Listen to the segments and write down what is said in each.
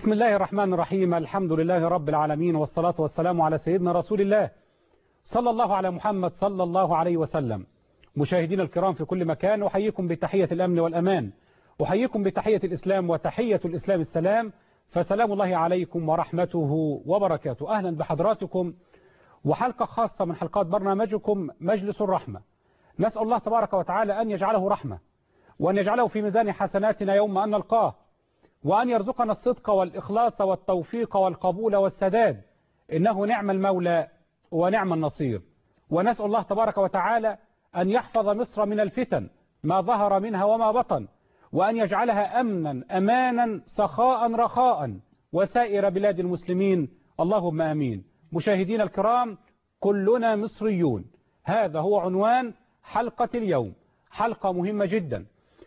بسم الله الرحمن الرحيم الحمد لله رب العالمين والصلاة والسلام على سيدنا رسول الله صلى الله على محمد صلى الله عليه وسلم مشاهدينا الكرام في كل مكان أحييكم بتحية الأمن والأمان أحييكم بتحية الإسلام وتحية الإسلام السلام فسلام الله عليكم ورحمته وبركاته أهلا بحضراتكم وحلقة خاصة من حلقات برنامجكم مجلس الرحمة نسأل الله تبارك وتعالى أن يجعله رحمة وأن يجعله في ميزان حسناتنا يوم أن نلقاه وأن يرزقنا الصدق والإخلاص والتوفيق والقبول والسداد إنه نعم المولى ونعم النصير ونسأل الله تبارك وتعالى أن يحفظ مصر من الفتن ما ظهر منها وما بطن وأن يجعلها أمنا أمانا سخاء رخاء وسائر بلاد المسلمين اللهم آمين مشاهدينا الكرام كلنا مصريون هذا هو عنوان حلقة اليوم حلقة مهمة جدا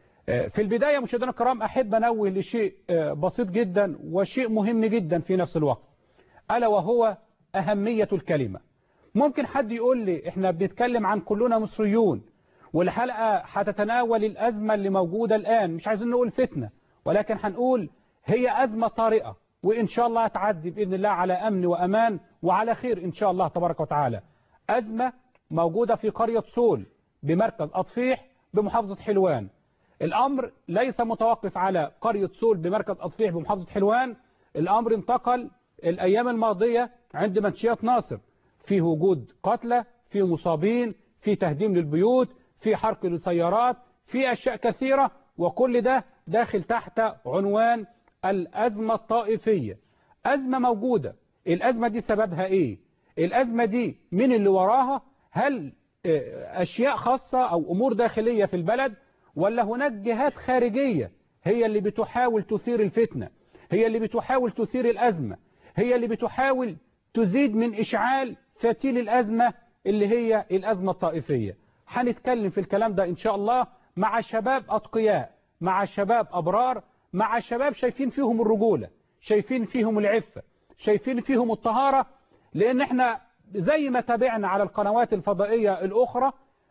في البداية مشاهدينا الكرام أحب أنوه لشيء بسيط جدا وشيء مهم جدا في نفس الوقت ألا وهو أهمية الكلمة ممكن حد يقول لي إحنا بنتكلم عن كلنا مصريون والحلقة هتتناول الأزمة اللي موجودة الآن مش عايزين نقول فتنة ولكن هنقول هي أزمة طارئة وإن شاء الله هتعدي بإذن الله على أمن وأمان وعلى خير إن شاء الله تبارك وتعالى أزمة موجودة في قرية سول بمركز أطفيح بمحافظة حلوان الأمر ليس متوقف على قرية سول بمركز أطفيح بمحافظة حلوان الأمر انتقل الأيام الماضية عند منشية ناصر في وجود قتلى في مصابين في تهديم للبيوت في حرق للسيارات في أشياء كثيرة وكل ده داخل تحت عنوان الأزمة الطائفية أزمة موجودة الأزمة دي سببها إيه الأزمة دي من اللي وراها هل أشياء خاصة أو أمور داخلية في البلد ولا هناك جهات خارجية هي اللي بتحاول تثير الفتنة هي اللي بتحاول تثير الأزمة هي اللي بتحاول تزيد من إشعال فتيل الأزمة اللي هي الأزمة الطائفية هنتكلم في الكلام ده إن شاء الله مع شباب أتقياء مع شباب أبرار مع شباب شايفين فيهم الرجولة شايفين فيهم العفة شايفين فيهم الطهارة لأن احنا زي ما تابعنا على القنوات الفضائية الأخرى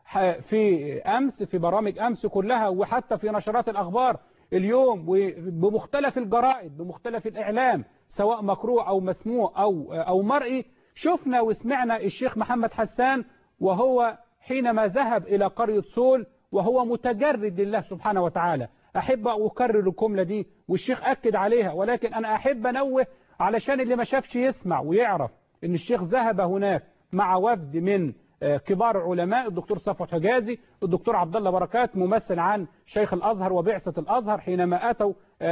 في أمس في برامج أمس كلها وحتى في نشرات الأخبار اليوم بمختلف الجرائد بمختلف الإعلام سواء مقروء أو مسموع أو, أو مرئي شفنا وسمعنا الشيخ محمد حسان وهو حينما ذهب إلى قرية سول وهو متجرد لله سبحانه وتعالى أحب أكرر الجملة دي والشيخ أكد عليها ولكن أنا أحب أنوه علشان اللي ما شافش يسمع ويعرف أن الشيخ ذهب هناك مع وفد من كبار علماء الدكتور صفوت حجازي الدكتور عبد الله بركات ممثل عن شيخ الأزهر وبعثة الأزهر حينما أتوا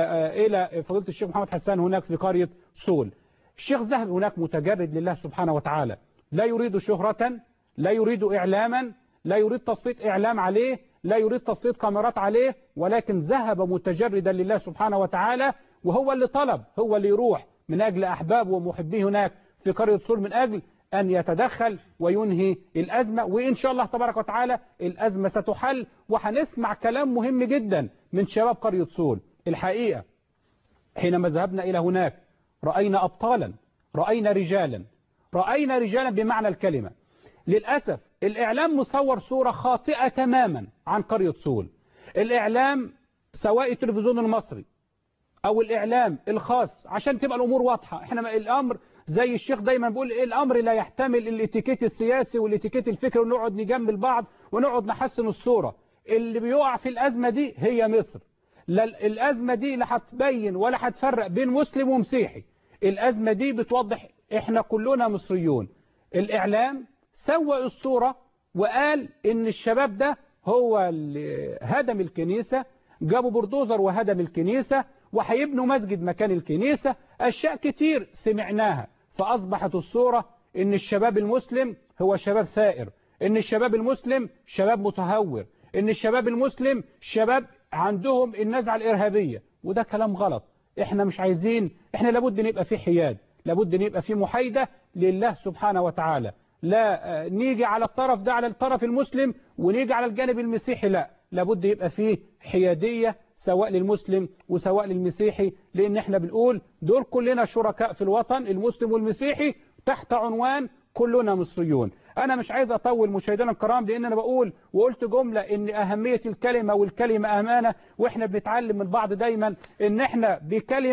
إلى فضيلة الشيخ محمد حسان هناك في قرية سول الشيخ ذهب هناك متجرد لله سبحانه وتعالى لا يريد شهرة لا يريد إعلاما لا يريد تسليط إعلام عليه لا يريد تسليط كاميرات عليه ولكن ذهب متجردا لله سبحانه وتعالى وهو اللي طلب هو اللي يروح من أجل أحباب ومحبيه هناك في قرية سول من أجل أن يتدخل وينهي الأزمة وإن شاء الله تبارك وتعالى الأزمة ستحل وهنسمع كلام مهم جدا من شباب قرية سول الحقيقة حينما ذهبنا إلى هناك رأينا أبطالا رأينا رجالا رأينا رجالا بمعنى الكلمة للأسف الإعلام مصور صورة خاطئة تماما عن قرية سول الإعلام سواء التلفزيون المصري أو الإعلام الخاص عشان تبقى الأمور واضحة احنا الأمر زي الشيخ دايما بيقول الأمر لا يحتمل الاتيكيت السياسي والاتيكيت الفكري ونقعد نجمل بعض ونقعد نحسن الصورة اللي بيقع في الأزمة دي هي مصر لا الأزمة دي لا هتبين ولا هتفرق بين مسلم ومسيحي الأزمة دي بتوضح احنا كلنا مصريون الإعلام سوى الصورة وقال ان الشباب ده هو اللي هدم الكنيسة جابوا بردوزر وهدم الكنيسة وهيبنوا مسجد مكان الكنيسة أشياء كتير سمعناها فأصبحت الصورة ان الشباب المسلم هو شباب ثائر ان الشباب المسلم شباب متهور ان الشباب المسلم شباب عندهم النزعة الإرهابية وده كلام غلط احنا مش عايزين احنا لابد نبقى في حياد لابد نبقى في محايدة لله سبحانه وتعالى لا نيجي على الطرف ده على الطرف المسلم ونيجي على الجانب المسيحي لا لابد يبقى فيه حيادية سواء للمسلم وسواء للمسيحي لان احنا بنقول دول كلنا شركاء في الوطن المسلم والمسيحي تحت عنوان كلنا مصريون انا مش عايز اطول مشاهدينا الكرام لان انا بقول وقلت جملة ان اهمية الكلمة والكلمة امانة واحنا بنتعلم من بعض دايما ان احنا بكلمة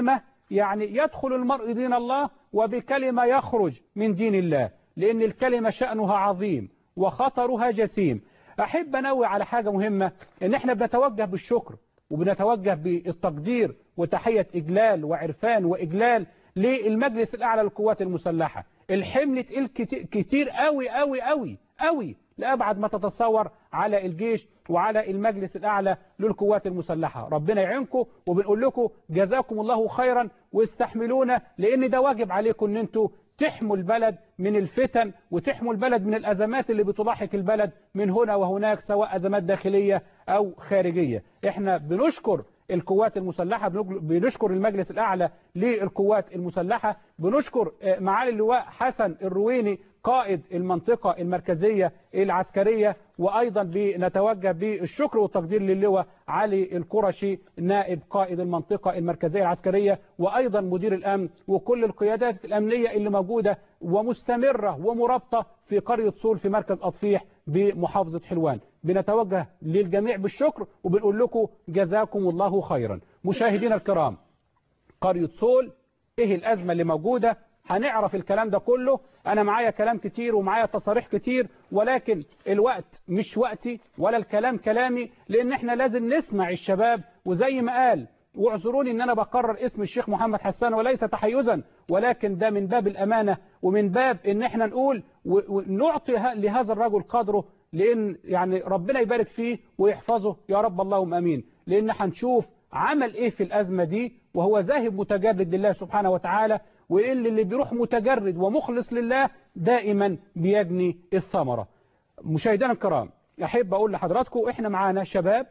يعني يدخل المرء دين الله وبكلمة يخرج من دين الله لأن الكلمة شأنها عظيم وخطرها جسيم أحب أنوي على حاجة مهمة إن إحنا بنتوجه بالشكر وبنتوجه بالتقدير وتحية إجلال وعرفان وإجلال للمجلس الأعلى للقوات المسلحة الحمل تقيل كتير قوي قوي قوي قوي لأبعد ما تتصور على الجيش وعلى المجلس الأعلى للقوات المسلحة ربنا يعينكم وبنقول لكم جزاكم الله خيرا واستحملونا لأن ده واجب عليكم أن انتوا تحموا البلد من الفتن وتحموا البلد من الأزمات اللي بتلاحق البلد من هنا وهناك سواء أزمات داخلية أو خارجية احنا بنشكر القوات المسلحة بنشكر المجلس الأعلى للقوات المسلحة بنشكر معالي اللواء حسن الرويني قائد المنطقة المركزية العسكرية وأيضا بنتوجه بالشكر والتقدير للواء علي القرشي نائب قائد المنطقة المركزية العسكرية وأيضا مدير الأمن وكل القيادات الأمنية اللي موجودة ومستمرة ومرابطة في قرية صول في مركز أطفيح بمحافظة حلوان بنتوجه للجميع بالشكر وبنقول لكم جزاكم الله خيرا مشاهدينا الكرام قرية صول ايه الأزمة اللي موجودة هنعرف الكلام ده كله أنا معايا كلام كتير ومعايا تصاريح كتير ولكن الوقت مش وقتي ولا الكلام كلامي لأن احنا لازم نسمع الشباب وزي ما قال واعذروني ان انا بقرر اسم الشيخ محمد حسان وليس تحيزا ولكن ده من باب الامانه ومن باب ان احنا نقول ونعطي لهذا الرجل قدره لان يعني ربنا يبارك فيه ويحفظه يا رب اللهم امين لان هنشوف عمل ايه في الازمه دي وهو ذاهب متجرد لله سبحانه وتعالى وإن اللي بيروح متجرد ومخلص لله دائما بيجني الثمرة مشاهدينا الكرام أحب أقول لحضراتكم إحنا معانا شباب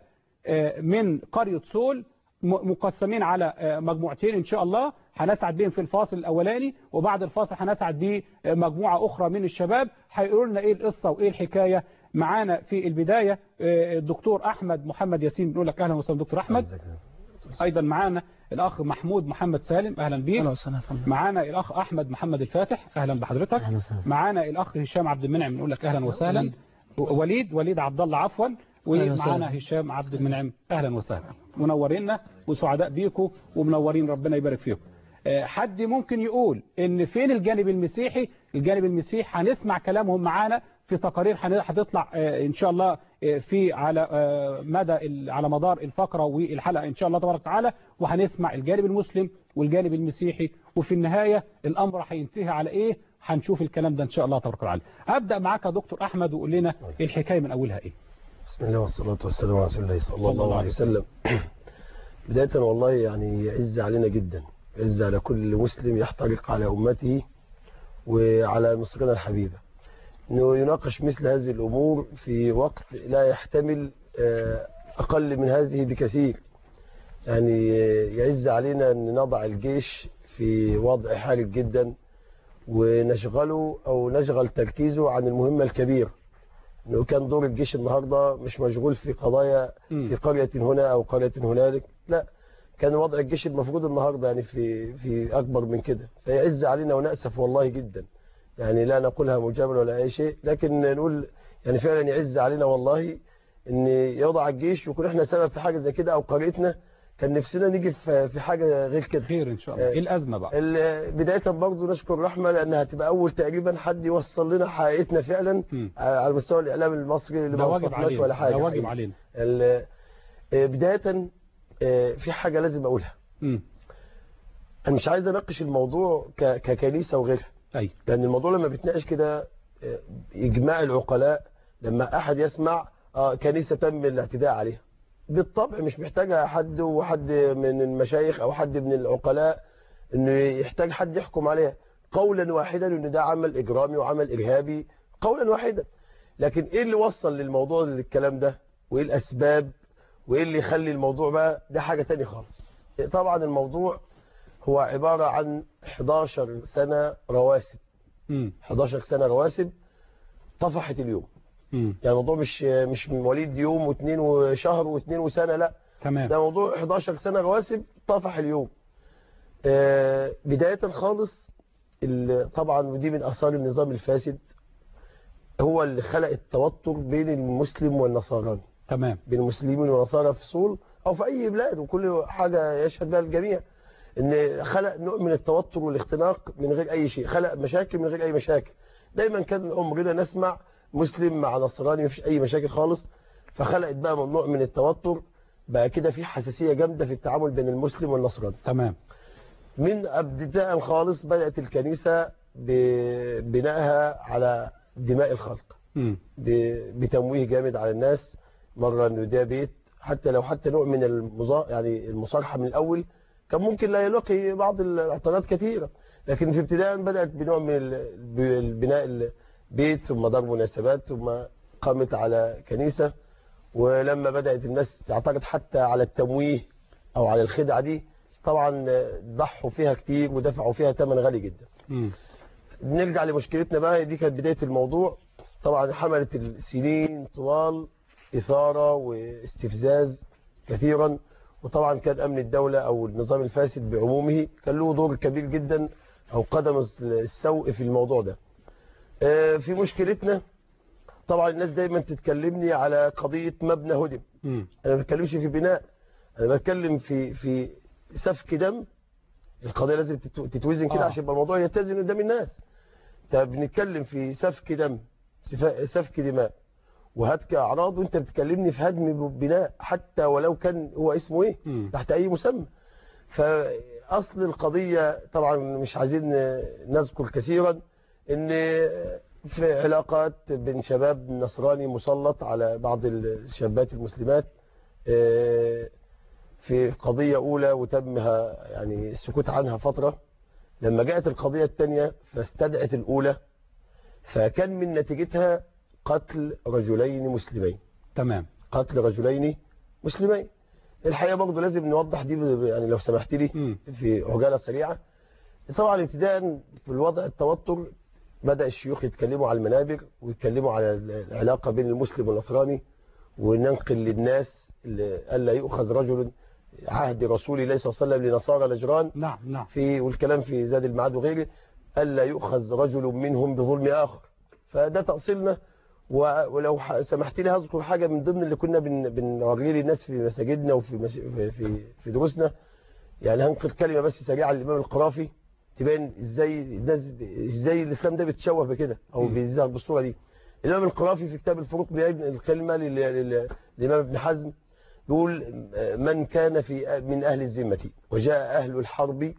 من قرية صول مقسمين على مجموعتين إن شاء الله هنسعد بهم في الفاصل الأولاني وبعد الفاصل هنسعد بمجموعة أخرى من الشباب هيقولوا لنا إيه القصة وإيه الحكاية معانا في البداية الدكتور أحمد محمد ياسين بنقول لك أهلا وسهلا دكتور أحمد أيضا معانا الأخ محمود محمد سالم أهلا بيك أهلا وسهلا معانا الأخ أحمد محمد الفاتح أهلا بحضرتك أهلا وسهلا معانا الأخ هشام عبد المنعم نقول لك أهلا وسهلا وليد وليد عبد الله عفوا ومعانا هشام عبد المنعم أهلا وسهلا منورينا وسعداء بيكم ومنورين ربنا يبارك فيكم حد ممكن يقول ان فين الجانب المسيحي الجانب المسيحي هنسمع كلامهم معانا في تقارير هتطلع ان شاء الله في على مدى على مدار الفقره والحلقه ان شاء الله تبارك وتعالى وهنسمع الجانب المسلم والجانب المسيحي وفي النهايه الامر هينتهي على ايه هنشوف الكلام ده ان شاء الله تبارك وتعالى ابدا معاك يا دكتور احمد وقول لنا الحكايه من اولها ايه بسم الله والصلاه والسلام على رسول الله صلى الله عليه وسلم بدايه والله يعني يعز علينا جدا يعز على كل مسلم يحترق على امته وعلى مصرنا الحبيبه انه يناقش مثل هذه الامور في وقت لا يحتمل اقل من هذه بكثير يعني يعز علينا ان نضع الجيش في وضع حرج جدا ونشغله او نشغل تركيزه عن المهمه الكبيره انه كان دور الجيش النهارده مش مشغول في قضايا في قريه هنا او قريه هنالك لا كان وضع الجيش المفروض النهارده يعني في في اكبر من كده فيعز علينا وناسف والله جدا يعني لا نقولها مجامله ولا اي شيء لكن نقول يعني فعلا يعز علينا والله ان يوضع الجيش ويكون احنا سبب في حاجه زي كده او قريتنا كان نفسنا نيجي في حاجه غير كده خير ان شاء الله ايه الازمه بقى بدايه برضه نشكر الرحمه لانها هتبقى اول تقريبا حد يوصل لنا حقيقتنا فعلا م. على مستوى الاعلام المصري اللي ده ما واجب وصلناش علينا ولا حاجه ده واجب حقيقي. علينا بدايه في حاجه لازم اقولها م. انا مش عايز اناقش الموضوع ككنيسه وغيرها اي لان الموضوع لما بيتناقش كده اجماع العقلاء لما احد يسمع اه كنيسه تم الاعتداء عليها بالطبع مش محتاجها حد وحد من المشايخ او حد من العقلاء انه يحتاج حد يحكم عليها قولا واحدا ان ده عمل اجرامي وعمل ارهابي قولا واحدا لكن ايه اللي وصل للموضوع للكلام ده وايه الاسباب وايه اللي يخلي الموضوع بقى ده حاجه تانية خالص طبعا الموضوع هو عباره عن 11 سنه رواسب م. 11 سنه رواسب طفحت اليوم م. يعني الموضوع مش مش من مواليد يوم واثنين وشهر واثنين وسنه لا تمام ده موضوع 11 سنه رواسب طفح اليوم آه بدايه خالص ال- طبعا ودي من اثار النظام الفاسد هو اللي خلق التوتر بين المسلم والنصراني تمام بين المسلمين والنصارى في صول او في اي بلاد وكل حاجه يشهد بها الجميع ان خلق نوع من التوتر والاختناق من غير اي شيء خلق مشاكل من غير اي مشاكل دايما كان عمرنا نسمع مسلم مع نصراني مفيش اي مشاكل خالص فخلقت بقى نوع من التوتر بقى كده في حساسيه جامده في التعامل بين المسلم والنصراني تمام من ابتداء خالص بدات الكنيسه ببنائها على دماء الخلق مم. ب- بتمويه جامد على الناس مرة انه ده بيت حتى لو حتى نوع من المظا يعني المصارحة من الأول كان ممكن لا يلاقي بعض الاعتراضات كثيرة لكن في ابتداء بدأت بنوع من ال- ب- بناء البيت ثم دار مناسبات ثم قامت على كنيسة ولما بدأت الناس تعترض حتى على التمويه أو على الخدعة دي طبعا ضحوا فيها كتير ودفعوا فيها ثمن غالي جدا مم. نرجع لمشكلتنا بقى دي كانت بداية الموضوع طبعا حملت السنين طوال إثارة واستفزاز كثيرا وطبعا كان أمن الدولة أو النظام الفاسد بعمومه كان له دور كبير جدا أو قدم السوء في الموضوع ده آه، في مشكلتنا طبعا الناس دايما تتكلمني على قضية مبنى هدم مم. انا ما بتكلمش في بناء انا بتكلم في في سفك دم القضيه لازم تتو- تتوزن كده آه. عشان يبقى الموضوع يتزن قدام الناس طب بنتكلم في سفك دم سفا- سفك دماء وهتك اعراض وانت بتكلمني في هدم بناء حتى ولو كان هو اسمه ايه مم. تحت اي مسمى فاصل القضيه طبعا مش عايزين نذكر كثيرا ان في علاقات بين شباب نصراني مسلط على بعض الشابات المسلمات آه، في قضية أولى وتمها يعني السكوت عنها فترة لما جاءت القضية الثانية فاستدعت الأولى فكان من نتيجتها قتل رجلين مسلمين تمام قتل رجلين مسلمين الحقيقة برضه لازم نوضح دي ب- يعني لو سمحت لي مم. في عجالة سريعة طبعا ابتداء في الوضع التوتر بدأ الشيوخ يتكلموا على المنابر ويتكلموا على العلاقة بين المسلم والنصراني وننقل للناس اللي- ألا يؤخذ رجل عهد رسول الله صلى الله عليه وسلم لنصارى نجران نعم نعم في والكلام في زاد المعاد وغيره ألا يؤخذ رجل منهم بظلم آخر فده تأصيلنا و- ولو ح- سمحت لي هذكر حاجة من ضمن اللي كنا بن- بنوريه للناس في مساجدنا وفي مس- في في, في دروسنا يعني هنقل كلمة بس سريعة للإمام القرافي تبين ازاي الناس ازاي الإسلام ده بيتشوه بكده أو مم. بيظهر بالصورة دي الإمام القرافي في كتاب الفروق بيبين الكلمة لل- لل- للإمام ابن حزم يقول من كان في من أهل الذمة وجاء أهل الحرب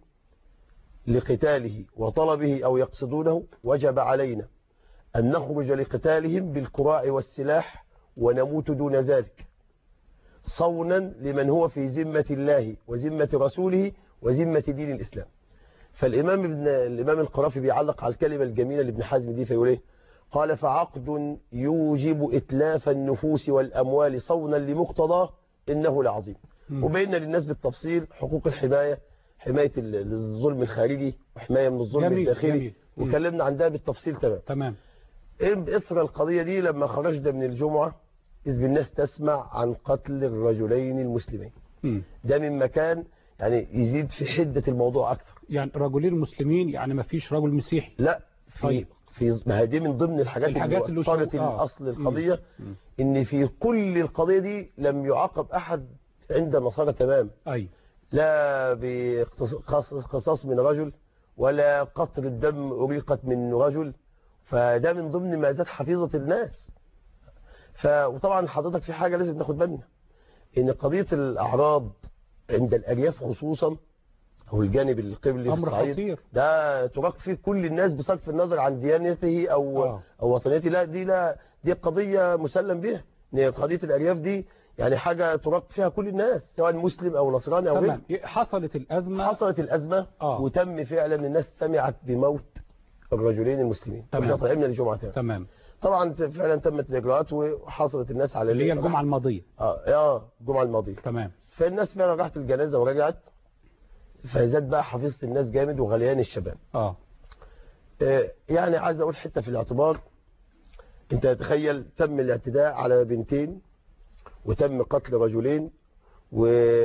لقتاله وطلبه أو يقصدونه وجب علينا أن نخرج لقتالهم بالكراع والسلاح ونموت دون ذلك صونا لمن هو في ذمة الله وذمة رسوله وذمة دين الإسلام فالإمام ابن الإمام القرافي بيعلق على الكلمة الجميلة لابن حزم دي فيقول إيه قال فعقد يوجب إتلاف النفوس والأموال صونا لمقتضاه إنه لعظيم مم. وبينا للناس بالتفصيل حقوق الحماية حماية ال- الظلم الخارجي وحماية من الظلم جميل، الداخلي جميل. مم. وكلمنا عن ده بالتفصيل تمام تمام إيه إثر القضية دي لما خرجنا من الجمعة إذ بالناس تسمع عن قتل الرجلين المسلمين مم. ده من مكان يعني يزيد في حدة الموضوع أكثر يعني رجلين مسلمين يعني ما فيش رجل مسيحي لا في طيب. في ما هي دي من ضمن الحاجات, الحاجات اللي وفرت شو- آه. الأصل القضية مم. إن في كل القضية دي لم يعاقب أحد عند النصارى تمام أي لا بقصاص من رجل ولا قطر الدم أريقت من رجل فده من ضمن ما زاد حفيظة الناس ف... وطبعا حضرتك في حاجة لازم ناخد بالنا إن قضية الأعراض عند الأرياف خصوصا أو الجانب القبلي في أمر الصعيد خطير ده تراق فيه كل الناس بصرف النظر عن ديانته أو آه. أو وطنيته لا دي لا دي قضية مسلم بها إن قضية الأرياف دي يعني حاجة تراق فيها كل الناس سواء مسلم أو نصراني أو غيره تمام حصلت الأزمة حصلت الأزمة آه. وتم فعلا الناس سمعت بموت الرجلين المسلمين تمام. واحنا طالعين من الجمعة تاني. تمام طبعا فعلا تمت الإجراءات وحصلت الناس على اللي هي الجمعة الماضية اه اه الجمعة الماضية تمام فالناس فعلا راحت الجنازة ورجعت فزاد بقى حفيظة الناس جامد وغليان الشباب اه آه، يعني عايز اقول حته في الاعتبار انت تخيل تم الاعتداء على بنتين وتم قتل رجلين و...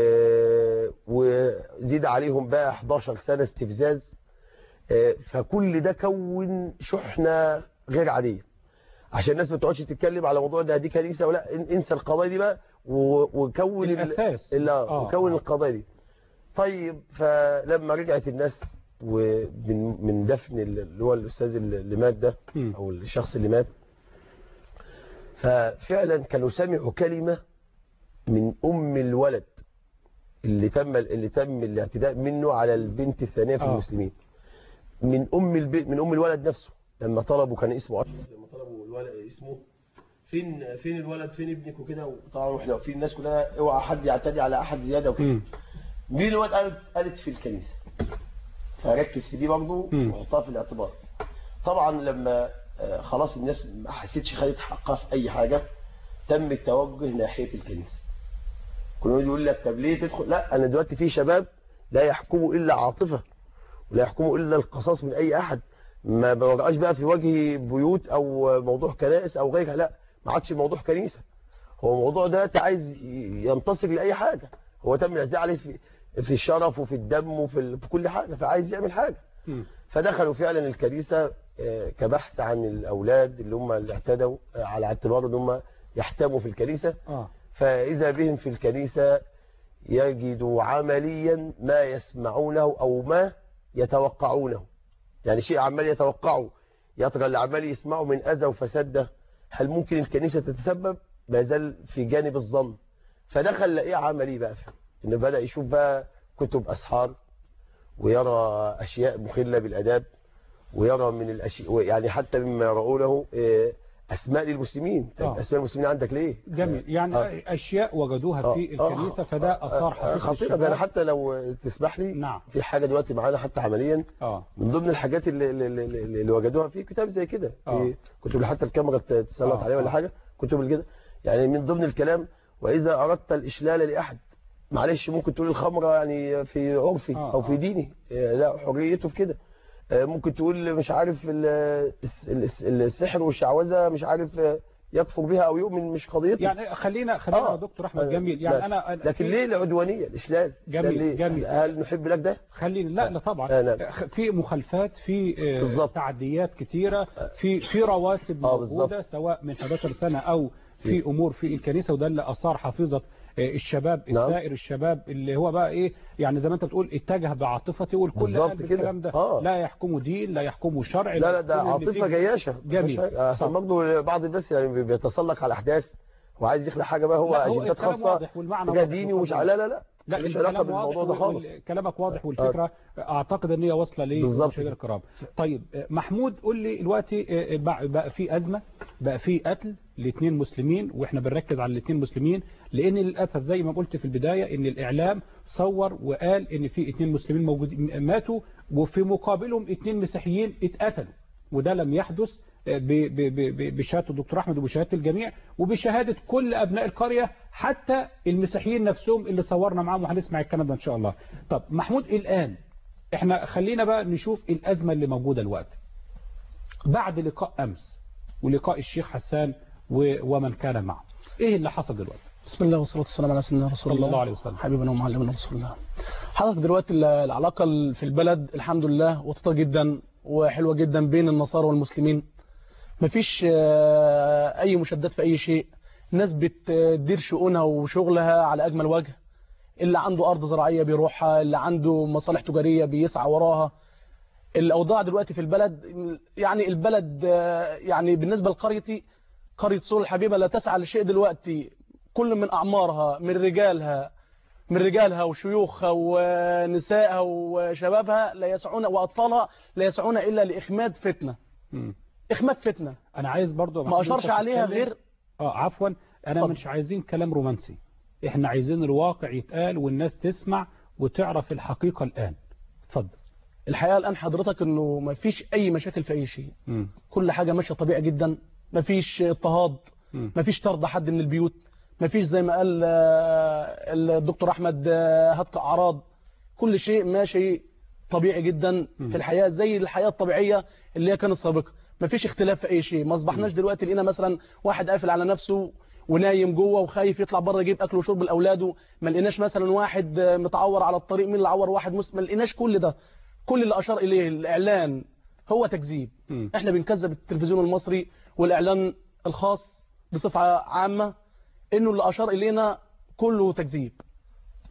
وزيد عليهم بقى 11 سنه استفزاز آه، فكل ده كون شحنه غير عاديه عشان الناس ما تقعدش تتكلم على موضوع ده دي كنيسه ولا ان- انسى القضايا دي بقى و- وكون ال- الأساس لا آه، وكون آه. القضايا دي طيب فلما رجعت الناس ومن من دفن اللي هو الاستاذ اللي مات ده مم. او الشخص اللي مات ففعلا كانوا سمعوا كلمه من ام الولد اللي تم اللي تم الاعتداء منه على البنت الثانيه في آه. المسلمين من ام البنت من ام الولد نفسه لما طلبوا كان اسمه أشرف لما طلبوا الولد اسمه فين فين الولد فين ابنك وكده وطبعا احنا في الناس كلها اوعى حد يعتدي على احد زياده وكده مم. مين الواد قالت قالت في الكنيسه فركز في دي برضه مم. وحطها في الاعتبار طبعا لما آه، خلاص الناس ما حسيتش خدت حقها في اي حاجه تم التوجه ناحيه الكنيسه كل واحد يقول لك طب ليه تدخل لا انا دلوقتي في شباب لا يحكموا الا عاطفه ولا يحكموا الا القصاص من اي احد ما بوجعش بقى في وجه بيوت او موضوع كنائس او غيرها لا ما عادش موضوع كنيسه هو الموضوع ده انت عايز ينتصر لاي حاجه هو تم الاعتداء عليه في في الشرف وفي الدم وفي ال- في كل حاجه فعايز يعمل حاجه مم. فدخلوا فعلا الكنيسه آه، كبحث عن الاولاد اللي هم اللي اعتدوا آه، على اعتبار ان هم يحتموا في الكنيسه اه فاذا بهم في الكنيسه يجدوا عمليا ما يسمعونه او ما يتوقعونه يعني شيء عمال يتوقعه يا ترى اللي عمال يسمعه من اذى وفساد ده هل ممكن الكنيسه تتسبب ما زال في جانب الظن فدخل لقيه عملي بقى فيه. انه بدا يشوف بقى كتب اسحار ويرى اشياء مخله بالاداب ويرى من الاشياء يعني حتى مما يرونه آه، اسماء للمسلمين طب آه. اسماء المسلمين عندك ليه جميل يعني آه. اشياء وجدوها آه، في آه، الكنيسه آه، فده اثار آه، حقيقي خطيرة ده الشباب. انا حتى لو تسمح لي نعم في حاجه دلوقتي معانا حتى عمليا اه من ضمن الحاجات اللي, اللي, اللي, اللي وجدوها في كتاب زي كده آه. في كتب اللي حتى الكاميرا تسلط آه، عليه ولا آه. حاجه كتب اللي كده يعني من ضمن الكلام واذا اردت الاشلال لاحد معلش ممكن تقول الخمره يعني في عرفي آه، او في آه. ديني آه، لا حريته في كده آه، ممكن تقول مش عارف ال- الس- الس- السحر والشعوذه مش عارف آه، يكفر بها او يؤمن مش قضيته يعني خلينا خلينا آه. يا دكتور احمد آه، جميل يعني ماشي. انا أنا- لكن ليه العدوانيه الاشلال جميل، الإشلال ليه؟ جميل. هل نحب لك ده خلينا لا لا طبعا آه، نعم. في مخالفات في آه، بالظبط. تعديات كتيره في في رواتب آه، موجوده سواء من 11 سنه او في امور في الكنيسه وده اللي اثار حافظه آه، الشباب نعم. الثائر الشباب اللي هو بقى ايه يعني زي ما انت بتقول اتجه بعاطفته والكل بالظبط قال كده. الكلام ده آه. لا يحكمه دين لا يحكمه شرع لا لا ده يحكمه عاطفه النتيجة. جياشه جميل. عشان طب. برضه بعض الناس يعني بيتسلق على الاحداث وعايز يخلق حاجه بقى هو لا، هو اجندات الكلام خاصه واضح والمعنى تجاه واضح ديني ومش وخلاص. لا لا لا لا مش علاقه الكلام بالموضوع واضح ده خالص وال- كلامك واضح والفكره اعتقد ان هي واصله بالظبط. للمشاهدين الكرام طيب آه، محمود قول لي دلوقتي آه، بقى بقى في ازمه بقى في قتل لاثنين مسلمين واحنا بنركز على الاثنين مسلمين لان للاسف زي ما قلت في البدايه ان الاعلام صور وقال ان في اثنين مسلمين موجودين ماتوا وفي مقابلهم اثنين مسيحيين اتقتلوا وده لم يحدث ب- ب- ب- بشهاده الدكتور احمد وبشهاده الجميع وبشهاده كل ابناء القريه حتى المسيحيين نفسهم اللي صورنا معاهم وهنسمع الكلام ده ان شاء الله طب محمود الان احنا خلينا بقى نشوف الازمه اللي موجوده الوقت بعد لقاء امس ولقاء الشيخ حسان و- ومن كان معه ايه اللي حصل دلوقتي بسم الله والصلاة والسلام على سيدنا رسول صلى الله الله عليه وسلم. حبيبنا ومعلمنا رسول الله حضرتك دلوقتي ال- العلاقة ال- في البلد الحمد لله وطيدة جدا وحلوة جدا بين النصارى والمسلمين مفيش آه، أي مشادات في أي شيء الناس بتدير شؤونها وشغلها على أجمل وجه اللي عنده أرض زراعية بيروحها اللي عنده مصالح تجارية بيسعى وراها الأوضاع دلوقتي في البلد يعني البلد آه، يعني بالنسبة لقريتي قرية سول الحبيبة لا تسعى لشيء دلوقتي كل من أعمارها من رجالها من رجالها وشيوخها ونسائها وشبابها لا يسعون وأطفالها لا يسعون إلا لإخماد فتنة مم. إخماد فتنة انا عايز برضو يا ما محمود أشرش أنت عليها تتكلم- غير اه عفوا انا اتفضل. مش عايزين كلام رومانسي احنا عايزين الواقع يتقال والناس تسمع وتعرف الحقيقه الان اتفضل الحقيقة الآن حضرتك إنه ما فيش أي مشاكل في أي شيء مم. كل حاجة ماشية طبيعي جدا ما فيش اضطهاد مم. ما فيش طرد حد من البيوت ما فيش زي ما قال آه، الدكتور أحمد آه، هتك أعراض كل شيء ماشي طبيعي جدا مم. في الحياة زي الحياة الطبيعية اللي هي كانت سابقة ما فيش اختلاف في أي شيء ما أصبحناش دلوقتي لقينا مثلا واحد قافل على نفسه ونايم جوه وخايف يطلع بره يجيب اكل وشرب لاولاده ما لقيناش مثلا واحد آه، متعور على الطريق مين اللي عور واحد مسلم ما لقيناش كل ده كل اللي اشار اليه الاعلان هو تكذيب مم. احنا بنكذب التلفزيون المصري والاعلان الخاص بصفه عامه انه اللي اشار الينا كله تكذيب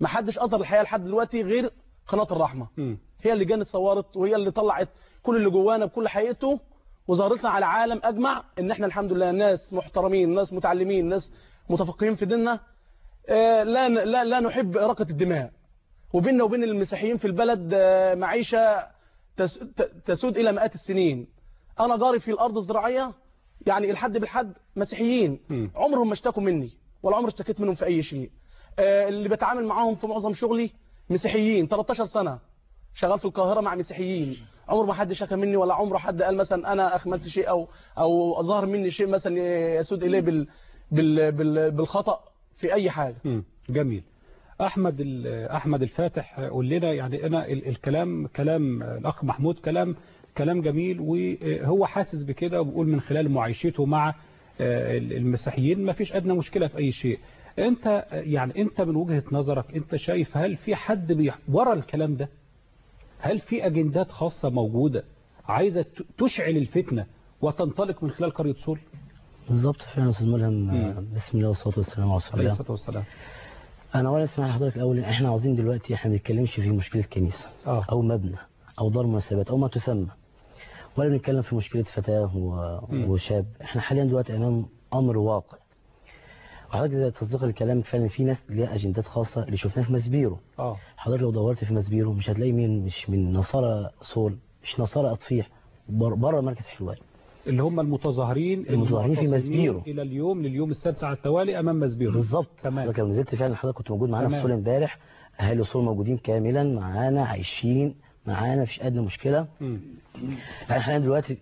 ما حدش اظهر الحقيقه لحد دلوقتي غير قناه الرحمه مم. هي اللي جانت صورت وهي اللي طلعت كل اللي جوانا بكل حقيقته وظهرت لنا على العالم اجمع ان احنا الحمد لله ناس محترمين ناس متعلمين ناس متفقهين في ديننا آه، لا لا لا نحب اراقه الدماء وبيننا وبين المسيحيين في البلد آه، معيشه تس- ت- تسود الى مئات السنين انا جاري في الارض الزراعيه يعني الحد بالحد مسيحيين مم. عمرهم ما اشتكوا مني ولا عمري اشتكيت منهم في اي شيء آه، اللي بتعامل معاهم في معظم شغلي مسيحيين 13 سنه شغال في القاهره مع مسيحيين عمر ما حد شكى مني ولا عمره حد قال مثلا انا اخملت شيء او او ظهر مني شيء مثلا يسود اليه بال بال بال بالخطا في اي حاجه مم. جميل احمد ال- احمد الفاتح قول لنا يعني انا ال- الكلام كلام الاخ محمود كلام كلام جميل وهو حاسس بكده وبيقول من خلال معايشته مع آه، المسيحيين ما فيش ادنى مشكله في اي شيء انت يعني انت من وجهه نظرك انت شايف هل في حد بي- ورا الكلام ده هل في اجندات خاصه موجوده عايزه ت- تشعل الفتنه وتنطلق من خلال قريه سور بالظبط فعلا يا استاذ ملهم مم. آه، بسم الله والصلاه والسلام على رسول عليه الله الصلاه والسلام انا اولا اسمح لحضرتك الاول إن احنا عاوزين دلوقتي احنا ما بنتكلمش في مشكله كنيسه اه او مبنى او دار مناسبات او ما تسمى ولا بنتكلم في مشكله فتاه و- مم. وشاب احنا حاليا دلوقتي امام امر واقع وحضرتك زي تصديق الكلام فعلا في ناس ليها اجندات خاصه اللي شفناها في مسبيرو اه حضرتك لو دورت في مسبيرو مش هتلاقي مين مش من نصارى صول مش نصارى اطفيح بره مركز حلوان اللي هم المتظاهرين المتظاهرين في المعتصمين مسبيرو. الى اليوم لليوم السادس على التوالي امام مسبيرو بالظبط تمام. حضرتك لو نزلت فعلا حضرتك كنت موجود معانا في تمام. الصول امبارح اهالي الصول موجودين كاملا معانا عايشين معانا مفيش ادنى مشكله مم. احنا حاليا دلوقتي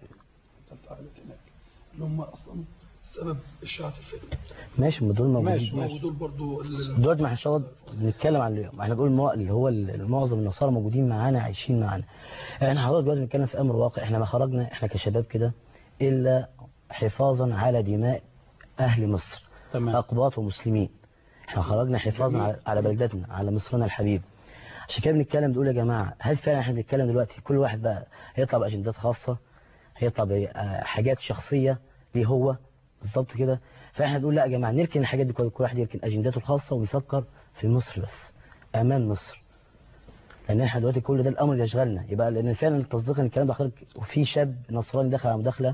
اللي هم اصلا سبب اشاعه الفتنه ماشي ما دول موجودين ماشي ماشي ودول برضو دلوقتي ما احنا ان شاء الله بنتكلم عن اليوم احنا بنقول المو- اللي هو ال- معظم النصارى موجودين معانا عايشين معانا احنا حضرتك دلوقتي بنتكلم في امر واقع احنا ما خرجنا احنا كشباب كده الا حفاظا على دماء اهل مصر تمام اقباط ومسلمين احنا خرجنا حفاظا على- على بلدتنا على مصرنا الحبيب عشان كده بنتكلم بنقول يا جماعه هل فعلا احنا بنتكلم دلوقتي كل واحد بقى هيطلع باجندات خاصه هيطلع بحاجات شخصيه ليه هو بالظبط كده فاحنا بنقول لا يا جماعه نركن الحاجات دي كل كل واحد يركن اجنداته الخاصه ويفكر في مصر بس امان مصر لان احنا دلوقتي كل ده الامر اللي يشغلنا يبقى لان فعلا تصديق الكلام ده حضرتك وفي شاب نصراني دخل على مداخله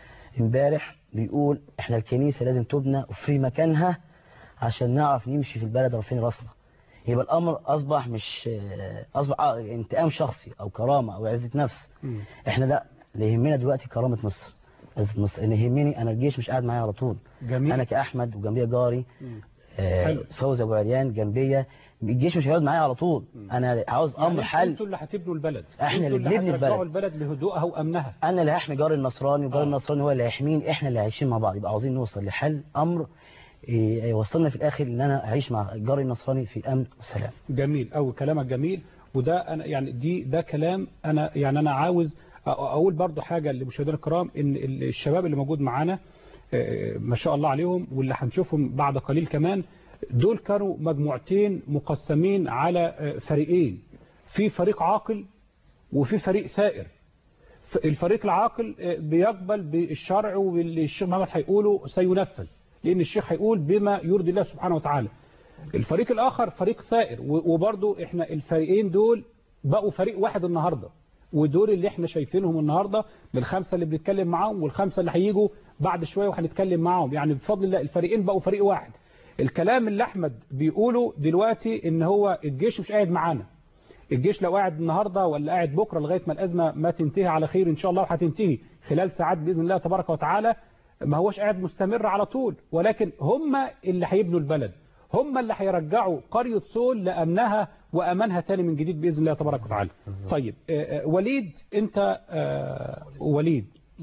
امبارح بيقول احنا الكنيسه لازم تبنى في مكانها عشان نعرف نمشي في البلد رافعين راسنا يبقى الامر اصبح مش آه، اصبح آه، انتقام شخصي او كرامه او عزه نفس مم. احنا لا اللي يهمنا دلوقتي كرامه مصر عزه مصر اللي يهمني انا الجيش مش قاعد معايا على طول جميل انا كاحمد وجنبيه جاري مم. آه، حلو. فوز ابو عريان جنبيه الجيش مش هيقعد معايا على طول انا عاوز امر يعني حل انتوا اللي هتبنوا البلد احنا انتوا اللي بنبني هترجعوا البلد. البلد لهدوءها وامنها انا اللي هحمي جاري النصراني وجاري آه. النصراني هو اللي هيحميني احنا اللي عايشين مع بعض يبقى عاوزين نوصل لحل امر إيه، يوصلنا في الاخر ان انا اعيش مع جاري النصراني في امن وسلام جميل أو كلامك جميل وده أنا يعني دي ده كلام أنا يعني أنا عاوز أ- أقول برضو حاجة لمشاهدينا الكرام إن ال- الشباب اللي موجود معانا آه، ما شاء الله عليهم واللي هنشوفهم بعد قليل كمان دول كانوا مجموعتين مقسمين على آه، فريقين في فريق عاقل وفي فريق ثائر ف- الفريق العاقل آه، بيقبل بالشرع واللي الشيخ محمد هيقوله سينفذ لأن الشيخ هيقول بما يرضي الله سبحانه وتعالى الفريق الآخر فريق ثائر و- وبرضو احنا الفريقين دول بقوا فريق واحد النهاردة ودول اللي احنا شايفينهم النهاردة بالخمسة اللي بنتكلم معاهم والخمسة اللي هيجوا بعد شوية وهنتكلم معاهم يعني بفضل الله الفريقين بقوا فريق واحد الكلام اللي احمد بيقوله دلوقتي ان هو الجيش مش قاعد معانا الجيش لو قاعد النهاردة ولا قاعد بكرة لغاية ما الأزمة ما تنتهي على خير إن شاء الله وهتنتهي خلال ساعات بإذن الله تبارك وتعالى ما هوش قاعد مستمر على طول ولكن هم اللي هيبنوا البلد هم اللي هيرجعوا قرية سول لأمنها وأمانها تاني من جديد بإذن الله تبارك وتعالى طيب آه، آه، وليد أنت آه، وليد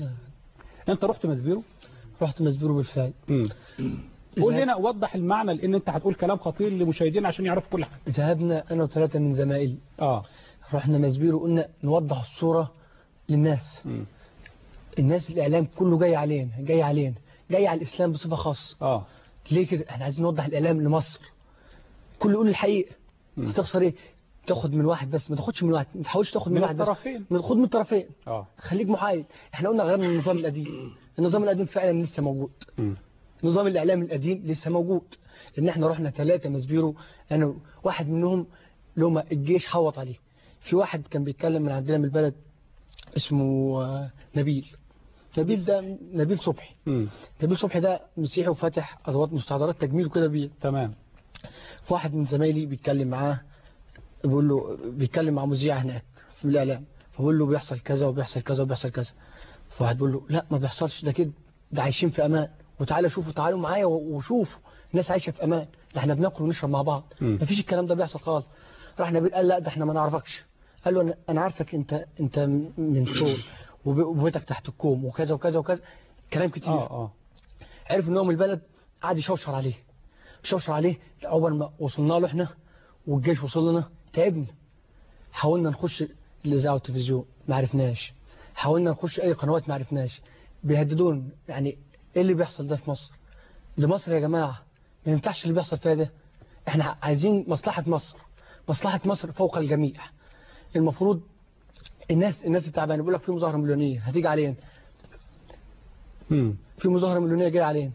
أنت رحت مسبيرو رحت مسبيرو بالفعل مم. قول لنا وضح المعنى لأن أنت هتقول كلام خطير للمشاهدين عشان يعرفوا كل حاجة ذهبنا انا وثلاثه من زمايلي آه رحنا مسبيرو قلنا نوضح الصوره للناس مم. الناس الاعلام كله جاي علينا جاي علينا جاي على الاسلام بصفه خاصه آه ليه كده احنا عايزين نوضح الاعلام لمصر كله يقول الحقيقه مم. تخسر ايه تاخد من واحد بس ما تاخدش من واحد ما تحاولش تاخد من, من واحد الطرفين. بس خد من الطرفين آه خليك محايد احنا قلنا غيرنا النظام القديم النظام القديم فعلا لسه موجود مم. نظام الاعلام القديم لسه موجود ان احنا رحنا ثلاثه مسبيرو انا واحد منهم لما الجيش حوط عليه في واحد كان بيتكلم من عندنا من البلد اسمه آه، نبيل نبيل ده نبيل صبحي مم. نبيل صبحي ده مسيحي وفاتح ادوات مستحضرات تجميل وكده بيه تمام واحد من زمايلي بيتكلم معاه بيقول له بيتكلم مع مذيع هناك في الاعلام فبقول له بيحصل كذا وبيحصل كذا وبيحصل كذا فواحد بيقول له لا ما بيحصلش ده كده ده عايشين في امان وتعالى شوفوا تعالوا معايا و- وشوفوا الناس عايشه في امان ده احنا بناكل ونشرب مع بعض مم. مفيش الكلام ده بيحصل خالص راح نبيل قال لا ده احنا ما نعرفكش قال له أنا- انا عارفك انت انت من سول وب- وبيتك تحت الكوم وكذا وكذا وكذا كلام كتير اه اه عرف ان هو من البلد قعد يشوشر عليه يشوشر عليه اول ما وصلنا له احنا والجيش وصل لنا تعبنا حاولنا نخش الاذاعه والتلفزيون ما عرفناش حاولنا نخش اي قنوات ما عرفناش بيهددون يعني ايه اللي بيحصل ده في مصر دي مصر يا جماعه ما ينفعش اللي بيحصل فيها ده احنا عايزين مصلحه مصر مصلحه مصر فوق الجميع المفروض الناس الناس التعبانه بيقول لك في مظاهره مليونيه هتيجي علينا مم. في مظاهرة مليونية جاية علينا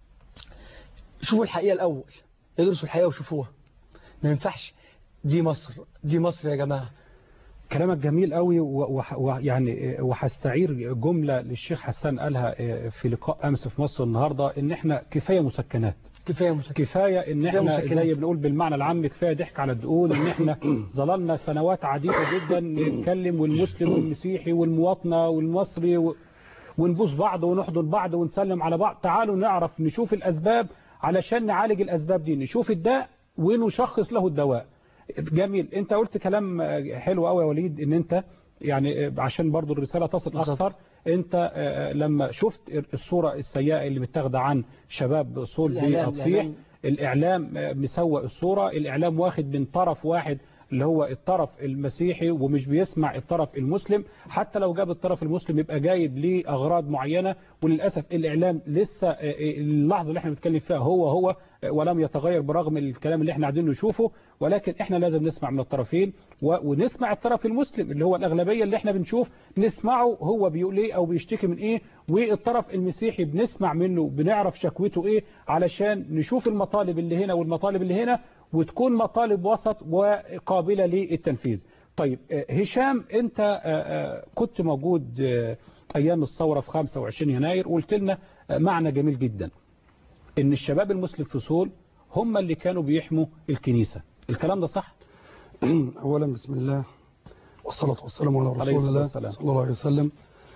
شوفوا الحقيقة الأول ادرسوا الحقيقة وشوفوها ما ينفعش دي مصر دي مصر يا جماعة كلامك جميل قوي ويعني وهستعير جملة للشيخ حسان قالها آه، في لقاء أمس في مصر النهاردة إن إحنا كفاية مسكنات كفاية مسكنة كفاية إن كفاية إحنا مسكنات. زي بنقول بالمعنى العام كفاية ضحك على الدقون إن إحنا ظللنا سنوات عديدة جدا نتكلم والمسلم والمسيحي والمواطنة والمصري و... ونبوس بعض ونحضن بعض ونسلم على بعض تعالوا نعرف نشوف الأسباب علشان نعالج الأسباب دي نشوف الداء ونشخص له الدواء جميل انت قلت كلام آه، حلو قوي يا وليد ان انت يعني آه، عشان برضو الرسالة تصل بالظبط. اكثر انت آه، لما شفت الصورة السيئة اللي متاخده عن شباب صول الإعلام- بأطفيح الإعلام- الإعلام آه، مسوق الصورة الإعلام واخد من طرف واحد اللي هو الطرف المسيحي ومش بيسمع الطرف المسلم حتى لو جاب الطرف المسلم يبقى جايب ليه أغراض معينة وللأسف الإعلام لسه آه، آه، اللحظة اللي احنا بنتكلم فيها هو هو آه، ولم يتغير برغم الكلام اللي احنا قاعدين نشوفه ولكن احنا لازم نسمع من الطرفين و- ونسمع الطرف المسلم اللي هو الأغلبية اللي احنا بنشوف نسمعه هو بيقول ايه او بيشتكي من ايه والطرف المسيحي بنسمع منه بنعرف شكوته ايه علشان نشوف المطالب اللي هنا والمطالب اللي هنا وتكون مطالب وسط وقابلة للتنفيذ طيب آه، هشام انت آه، آه، كنت موجود آه، ايام الثورة في 25 يناير وقلت لنا آه، معنى جميل جدا ان الشباب المسلم في سول هم اللي كانوا بيحموا الكنيسة الكلام ده صح أولا بسم الله والصلاة والسلام على عليه رسول الصلاة الله والسلام. صلى الله عليه وسلم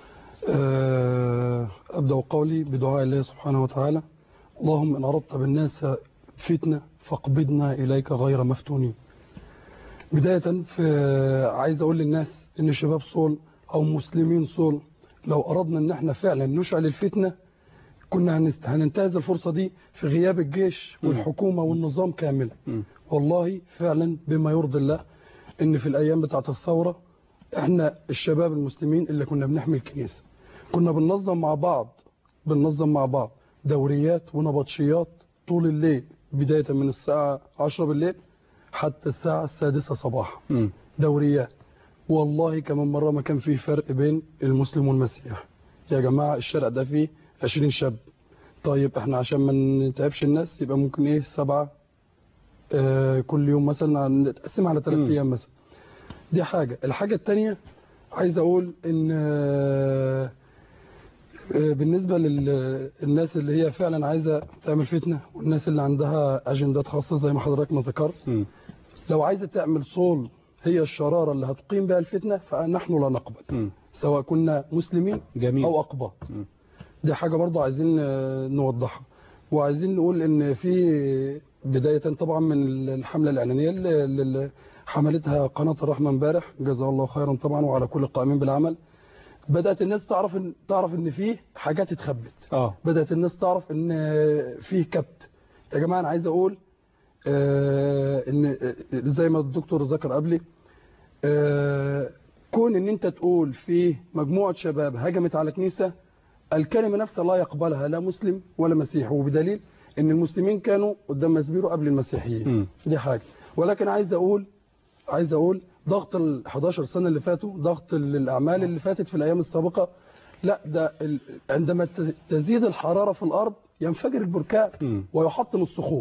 آه، أبدأ قولي بدعاء الله سبحانه وتعالى اللهم إن أردت بالناس فتنة فاقبضنا إليك غير مفتونين بداية في عايز أقول للناس إن شباب صول أو مسلمين صول لو أردنا إن احنا فعلا نشعل الفتنة كنا هنست- هننتهز الفرصة دي في غياب الجيش والحكومة والنظام كاملا مم. والله فعلا بما يرضي الله ان في الايام بتاعه الثوره احنا الشباب المسلمين اللي كنا بنحمي الكنيسه كنا بننظم مع بعض بننظم مع بعض دوريات ونبطشيات طول الليل بدايه من الساعه 10 بالليل حتى الساعه السادسة صباحا مم. دوريات والله كمان مرة ما كان في فرق بين المسلم والمسيح يا جماعة الشارع ده فيه 20 شاب طيب احنا عشان ما نتعبش الناس يبقى ممكن ايه سبعة آه كل يوم مثلا نتقسم على ثلاث مم. ايام مثلا دي حاجة الحاجة التانية عايز اقول ان آه آه، بالنسبة للناس اللي هي فعلا عايزة تعمل فتنة والناس اللي عندها اجندات خاصة زي ما حضرتك ما ذكرت مم. لو عايزة تعمل صول هي الشرارة اللي هتقيم بها الفتنة فنحن لا نقبل مم. سواء كنا مسلمين جميل أو أقباط مم. دي حاجة برضه عايزين آه، نوضحها وعايزين نقول ان في بداية طبعا من الحملة الإعلانية اللي اللي حملتها قناة الرحمة امبارح جزاه الله خيرا طبعا وعلى كل القائمين بالعمل بدأت الناس تعرف ان تعرف ان فيه حاجات اتخبت اه بدأت الناس تعرف ان فيه كبت يا جماعة انا عايز اقول آه، ان آه، زي ما الدكتور ذكر قبلي آه، كون ان انت تقول في مجموعة شباب هجمت على كنيسة الكلمة نفسها لا يقبلها لا مسلم ولا مسيحي وبدليل ان المسلمين كانوا قدام مسبيرو قبل المسيحيين مم. دي حاجة ولكن عايز اقول عايز اقول ضغط ال 11 سنة اللي فاتوا ضغط ال- الاعمال اللي فاتت في الايام السابقة لا ده ال... عندما تز- تزيد الحرارة في الأرض ينفجر البركان مم. ويحطم الصخور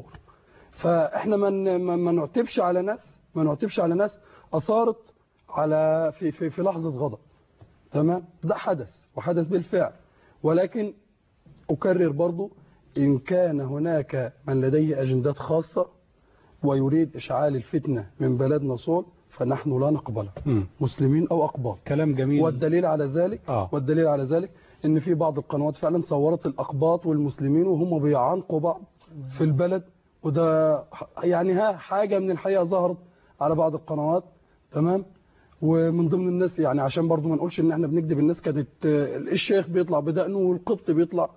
فاحنا ما من ما ما نعتبش على ناس ما نعتبش على ناس اثارت على في في في لحظه غضب تمام ده حدث وحدث بالفعل ولكن اكرر برضو ان كان هناك من لديه اجندات خاصه ويريد اشعال الفتنه من بلدنا صول فنحن لا نقبلها مم. مسلمين او اقباط كلام جميل والدليل على ذلك آه. والدليل على ذلك ان في بعض القنوات فعلا صورت الاقباط والمسلمين وهم بيعانقوا بعض في البلد وده ح- يعني ها حاجه من الحقيقه ظهرت على بعض القنوات تمام ومن ضمن الناس يعني عشان برضو ما نقولش ان احنا بنكذب الناس كانت آه، الشيخ بيطلع بدقنه والقبط بيطلع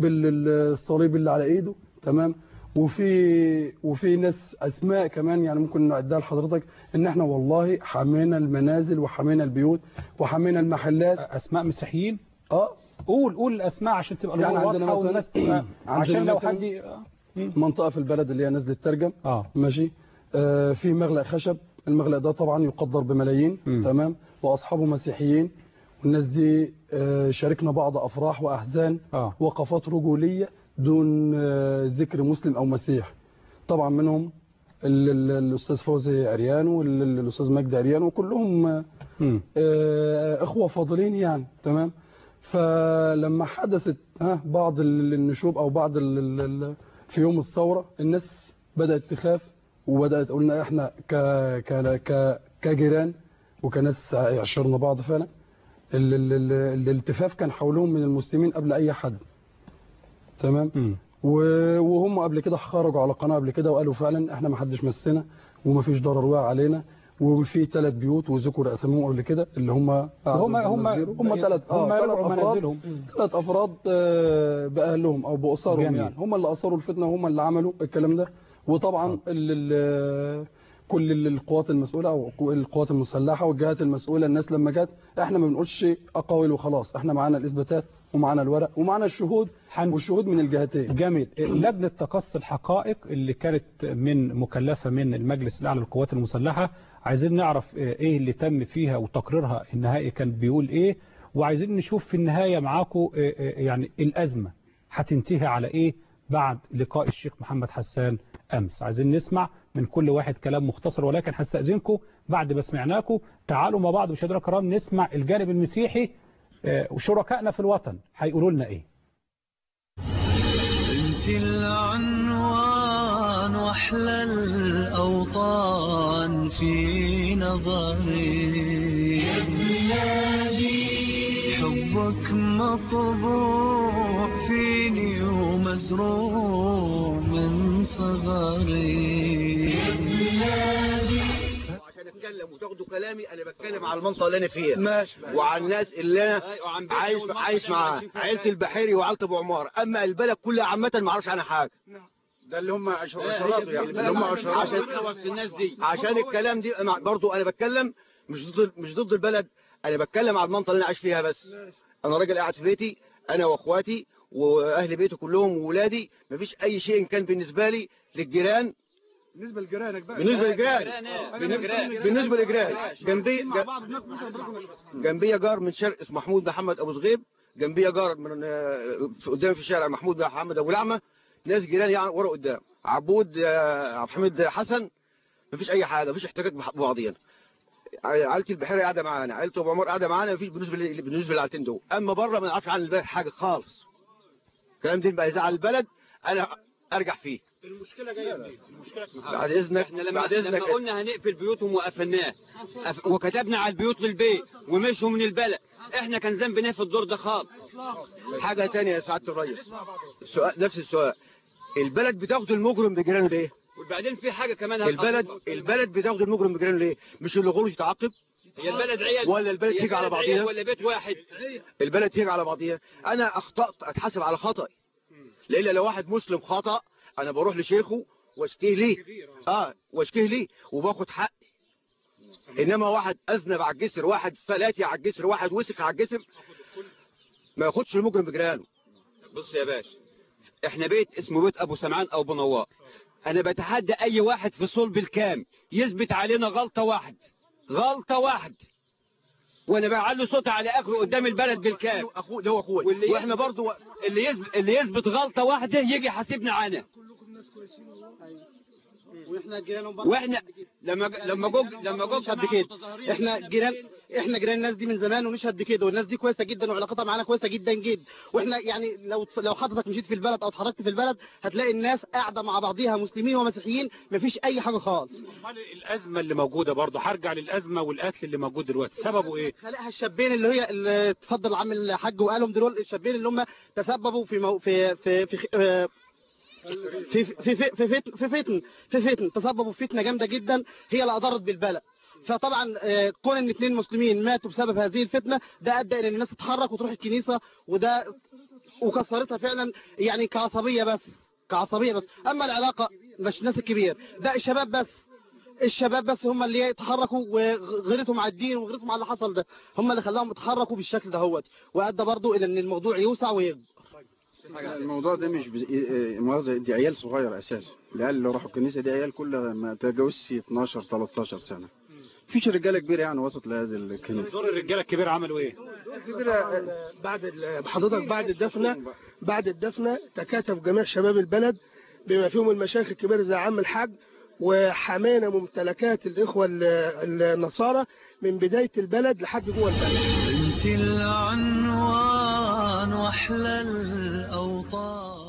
بالصليب اللي على ايده تمام وفي وفي ناس اسماء كمان يعني ممكن نعدها لحضرتك ان احنا والله حمينا المنازل وحمينا البيوت وحمينا المحلات اسماء مسيحيين اه قول قول الاسماء عشان تبقى يعني الامور عندنا واضحه مثلاً- والناس تبقى عندنا عشان لو مثلاً- حد ي- آه. مم. منطقه في البلد اللي هي نزل الترجم اه ماشي آه في مغلق خشب المغلق ده طبعا يقدر بملايين مم. تمام واصحابه مسيحيين والناس دي آه شاركنا بعض افراح واحزان اه وقفات رجوليه دون آه ذكر مسلم او مسيح طبعا منهم ال- ال- الاستاذ فوزي عريان والاستاذ مجدي عريان وكلهم آه، مم. آه، اخوه فاضلين يعني تمام فلما حدثت ها بعض ال- النشوب او بعض ال- ال- ال- في يوم الثوره الناس بدات تخاف وبدات قلنا احنا ك ك ك كجيران وكناس عشرنا بعض فعلا ال ال ال الالتفاف كان حولهم من المسلمين قبل اي حد تمام مم. و- وهم قبل كده خرجوا على قناه قبل كده وقالوا فعلا احنا ما حدش مسنا وما فيش ضرر واقع علينا وفي ثلاث بيوت وذكر اساميهم قبل كده اللي هم هم هم هم ثلاث هم اه ثلاث يرعوا افراد منازلهم ثلاث افراد آه، باهلهم او باسرهم جميل. يعني هم اللي اثاروا الفتنه وهم اللي عملوا الكلام ده وطبعا ال ال كل ال- القوات المسؤوله او القوات المسلحه والجهات المسؤوله الناس لما جت احنا ما بنقولش اقاويل وخلاص احنا معانا الاثباتات ومعانا الورق ومعانا الشهود حن- والشهود من الجهتين جميل لجنة تقصي الحقائق اللي كانت من مكلفة من المجلس الأعلى للقوات المسلحة عايزين نعرف ايه اللي تم فيها وتقريرها النهائي كان بيقول ايه وعايزين نشوف في النهاية معاكم يعني الأزمة هتنتهي على ايه بعد لقاء الشيخ محمد حسان أمس عايزين نسمع من كل واحد كلام مختصر ولكن هستأذنكم بعد ما سمعناكم تعالوا مع بعض مشاهدينا الكرام نسمع الجانب المسيحي آه، وشركائنا في الوطن هيقولوا لنا ايه انت العنوان واحلى الاوطان في نظري حبك مطبوع فيني ومزروع من صغري عشان اتكلم وتاخدوا كلامي انا بتكلم على المنطقه اللي انا فيها ماشي وعلى الناس اللي انا عايش عايش معاها عيله البحيري وعيله ابو عمار اما البلد كلها عامه ما اعرفش عنها حاجه ده اللي هم عشرات يعني اللي هم عشرات عشان الناس دي عشان الكلام دي أنا برضو انا بتكلم مش ضد مش ضد البلد انا بتكلم على المنطقه اللي انا عايش فيها بس انا راجل قاعد في بيتي انا واخواتي واهل بيتي كلهم وولادي مفيش اي شيء كان بالنسبه لي للجيران بالنسبه لجيرانك بقى بالنسبه للجيران بالنسبه للجيران جنبي جنبي جار من شرق اسمه محمود محمد ابو صغيب جنبي جار من آه، في قدام في الشارع محمود محمد ابو لعمه ناس جيران يعني ورا قدام عبود آه، عبد الحميد حسن مفيش اي حاجه مفيش احتكاك بح- ببعضينا عائله البحيري قاعده معانا عائله ابو عمر قاعده معانا مفيش بالنسبه ل- بالنسبه للعائلتين دول اما بره ما نعرفش عن البلد حاجه خالص الكلام ده بقى يزعل البلد انا ارجع فيه المشكله جايه منين المشكله بعد اذنك احنا لما بعد لما اذنك قلنا هنقفل بيوتهم وقفلناه أف- وكتبنا على البيوت للبيت ومشوا من البلد احنا كان ذنبنا إيه في الدور ده خالص حاجه ثانيه يا سعاده الرئيس السؤال نفس السؤال البلد بتاخد المجرم بجيرانه ليه وبعدين في حاجه كمان البلد البلد بتاخد المجرم بجيرانه ليه مش اللي غلط يتعاقب هي البلد عيال ولا البلد هي تيجي على البلد بعضيها؟ عيال ولا بيت واحد البلد تيجي على بعضيها انا اخطات اتحاسب على خطأي لان لو واحد مسلم خطأ انا بروح لشيخه واشكيه ليه اه واشكيه ليه وباخد حقي انما واحد اذنب على الجسر واحد فلاتي على الجسر واحد وسخ على الجسر ما ياخدش المجرم بجيرانه بص يا باشا احنا بيت اسمه بيت ابو سمعان او ابو نوار انا بتحدى اي واحد في صلب الكام يثبت علينا غلطه واحد غلطه واحد وانا بعلي صوتي على اخره قدام البلد بالكاف اخوه ده هو اخويا واللي واحنا يثبت- برضو اللي يثبت اللي يثبت غلطه واحده يجي يحاسبنا عنها واحنا جيران واحنا لما لما جو لما جو نشهد بكده احنا جيران احنا جيران الناس دي من زمان ونشهد بكده والناس دي كويسه جدا وعلاقتها معانا كويسه جدا جدا واحنا يعني لو لو حضرتك مشيت في البلد او اتحركت في البلد هتلاقي الناس قاعده مع بعضيها مسلمين ومسيحيين مفيش اي حاجه خالص الازمه اللي موجوده برضه هرجع للازمه والقتل اللي موجود دلوقتي سببه ايه خلقها الشابين اللي هي اللي اتفضل عم الحاج وقالهم دول الشابين اللي هم تسببوا في مو في في في, في في في في في فتن في فتن في فتن تسببوا في فتنه جامده جدا هي اللي اضرت بالبلد فطبعا آه، كون ان اثنين مسلمين ماتوا بسبب هذه الفتنه ده ادى الى ان الناس تتحرك وتروح الكنيسه وده وكسرتها فعلا يعني كعصبيه بس كعصبيه بس اما العلاقه مش الناس الكبير ده الشباب بس الشباب بس هم اللي يتحركوا وغيرتهم على الدين وغيرتهم على اللي حصل ده هم اللي خلاهم يتحركوا بالشكل ده هوت وادى برضو الى ان الموضوع يوسع ويكبر الموضوع ده مش بز... إيه- مؤاخذة دي عيال صغيرة أساسا العيال اللي راحوا الكنيسة دي عيال كلها ما تجاوزش 12 13 سنة مفيش رجالة كبيرة يعني وسط لهذه الكنيسة دور الرجاله الكبيره عملوا ايه بعد ال- حضرتك بعد الدفنة بعد الدفنة تكاتف جميع شباب البلد بما فيهم المشايخ الكبار زي عم الحاج وحمينا ممتلكات الإخوة ال- النصارى من بداية البلد لحد جوه البلد انت العنوان واحلى الاوطان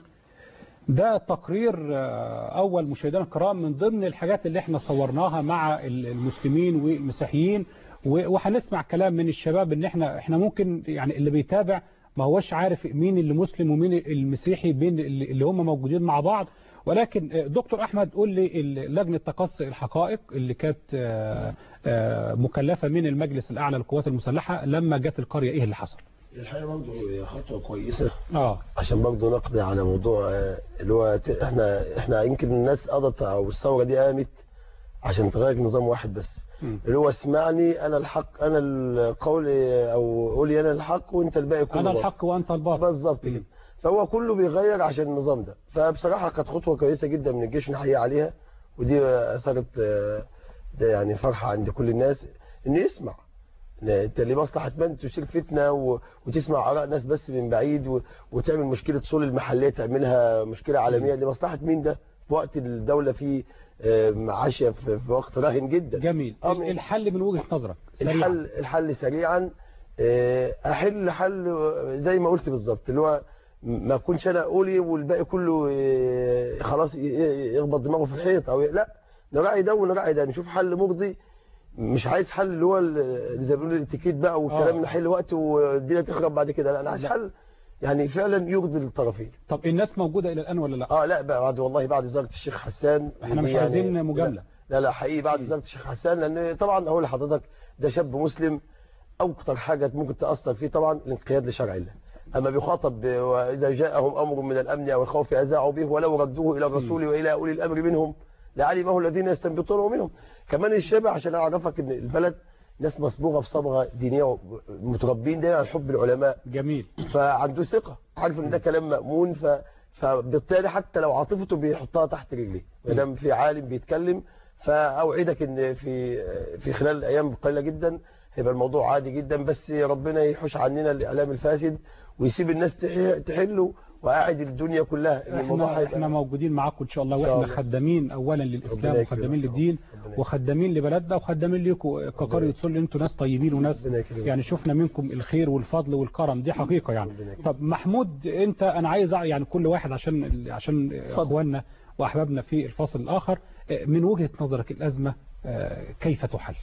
ده تقرير آه، اول مشاهدينا الكرام من ضمن الحاجات اللي احنا صورناها مع ال- المسلمين والمسيحيين و- وهنسمع كلام من الشباب ان احنا احنا ممكن يعني اللي بيتابع ما هوش عارف مين اللي مسلم ومين المسيحي بين اللي اللي هم موجودين مع بعض ولكن آه، دكتور احمد قول لي ال- لجنه تقصي الحقائق اللي كانت آه، آه، مكلفه من المجلس الاعلى للقوات المسلحه لما جت القريه ايه اللي حصل الحقيقة برضه هي خطوة كويسة اه عشان برضه نقضي على موضوع آه، اللي هو ت- احنا احنا يمكن الناس قضت او الثورة دي قامت عشان تغير نظام واحد بس مم. اللي هو اسمعني انا الحق انا القول او قولي انا الحق وانت الباقي كله انا باطل. الحق وانت الباطل بالظبط كده فهو كله بيغير عشان النظام ده فبصراحة كانت خطوة كويسة جدا من الجيش نحيي عليها ودي اثرت آه، ده يعني فرحة عند كل الناس انه يسمع إن انت ليه مصلحة من تشيل فتنة و... وتسمع آراء ناس بس من بعيد و... وتعمل مشكلة صول المحلية تعملها مشكلة عالمية لمصلحة مين ده في وقت الدولة فيه آه، عاشية في... في وقت راهن جدا جميل آه، الحل من وجهة نظرك سريعاً. الحل الحل سريعا آه، احل حل زي ما قلت بالظبط اللي هو ما اكونش انا قولي والباقي كله آه، خلاص ي- ي- يخبط دماغه في الحيط او ي- لا نراعي ده ونراعي ده نشوف حل مرضي مش عايز حل اللي هو ال- زي ما بيقولوا الاتيكيت بقى والكلام آه. نحل وقت والدنيا تخرب بعد كده لا انا عايز لا. حل يعني فعلا يرضي الطرفين طب الناس موجودة إلى الآن ولا لا اه لا بقى بعد والله بعد زياره الشيخ حسان احنا مش ودي عايزين مجاملة. لا لا حقيقي بعد زياره الشيخ حسان لان طبعا اقول لحضرتك ده شاب مسلم اكتر حاجه ممكن تاثر فيه طبعا الانقياد لشرع الله اما بيخاطب ب- واذا جاءهم امر من الامن او الخوف اذاعوا به ولو ردوه الى الرسول والى اولي الامر منهم لعلمه الذين يستنبطونه منهم كمان الشبه عشان اعرفك ان البلد ناس مصبوغه بصبغه دينيه متربين دايما على حب العلماء جميل فعنده ثقه عارف ان ده كلام مامون ف فبالتالي حتى لو عاطفته بيحطها تحت رجليه ما دام في عالم بيتكلم فاوعدك ان في في خلال ايام قليله جدا هيبقى الموضوع عادي جدا بس ربنا يحوش عننا الاعلام الفاسد ويسيب الناس تح- تحله وقاعد الدنيا كلها ان الموضوع احنا, احنا هيبقى موجودين معاكم ان شاء الله إن شاء واحنا الله. خدامين اولا للاسلام ربنا يكرمك. وخدامين للدين وخدامين لبلدنا وخدامين ليكم كقرية سل انتوا ناس طيبين وناس ربنا يكرمك. يعني شفنا منكم الخير والفضل والكرم دي حقيقة يعني طب محمود انت انا عايز أع- يعني كل واحد عشان عشان اخواننا واحبابنا في الفصل الاخر اه، من وجهة نظرك الازمة اه، كيف تحل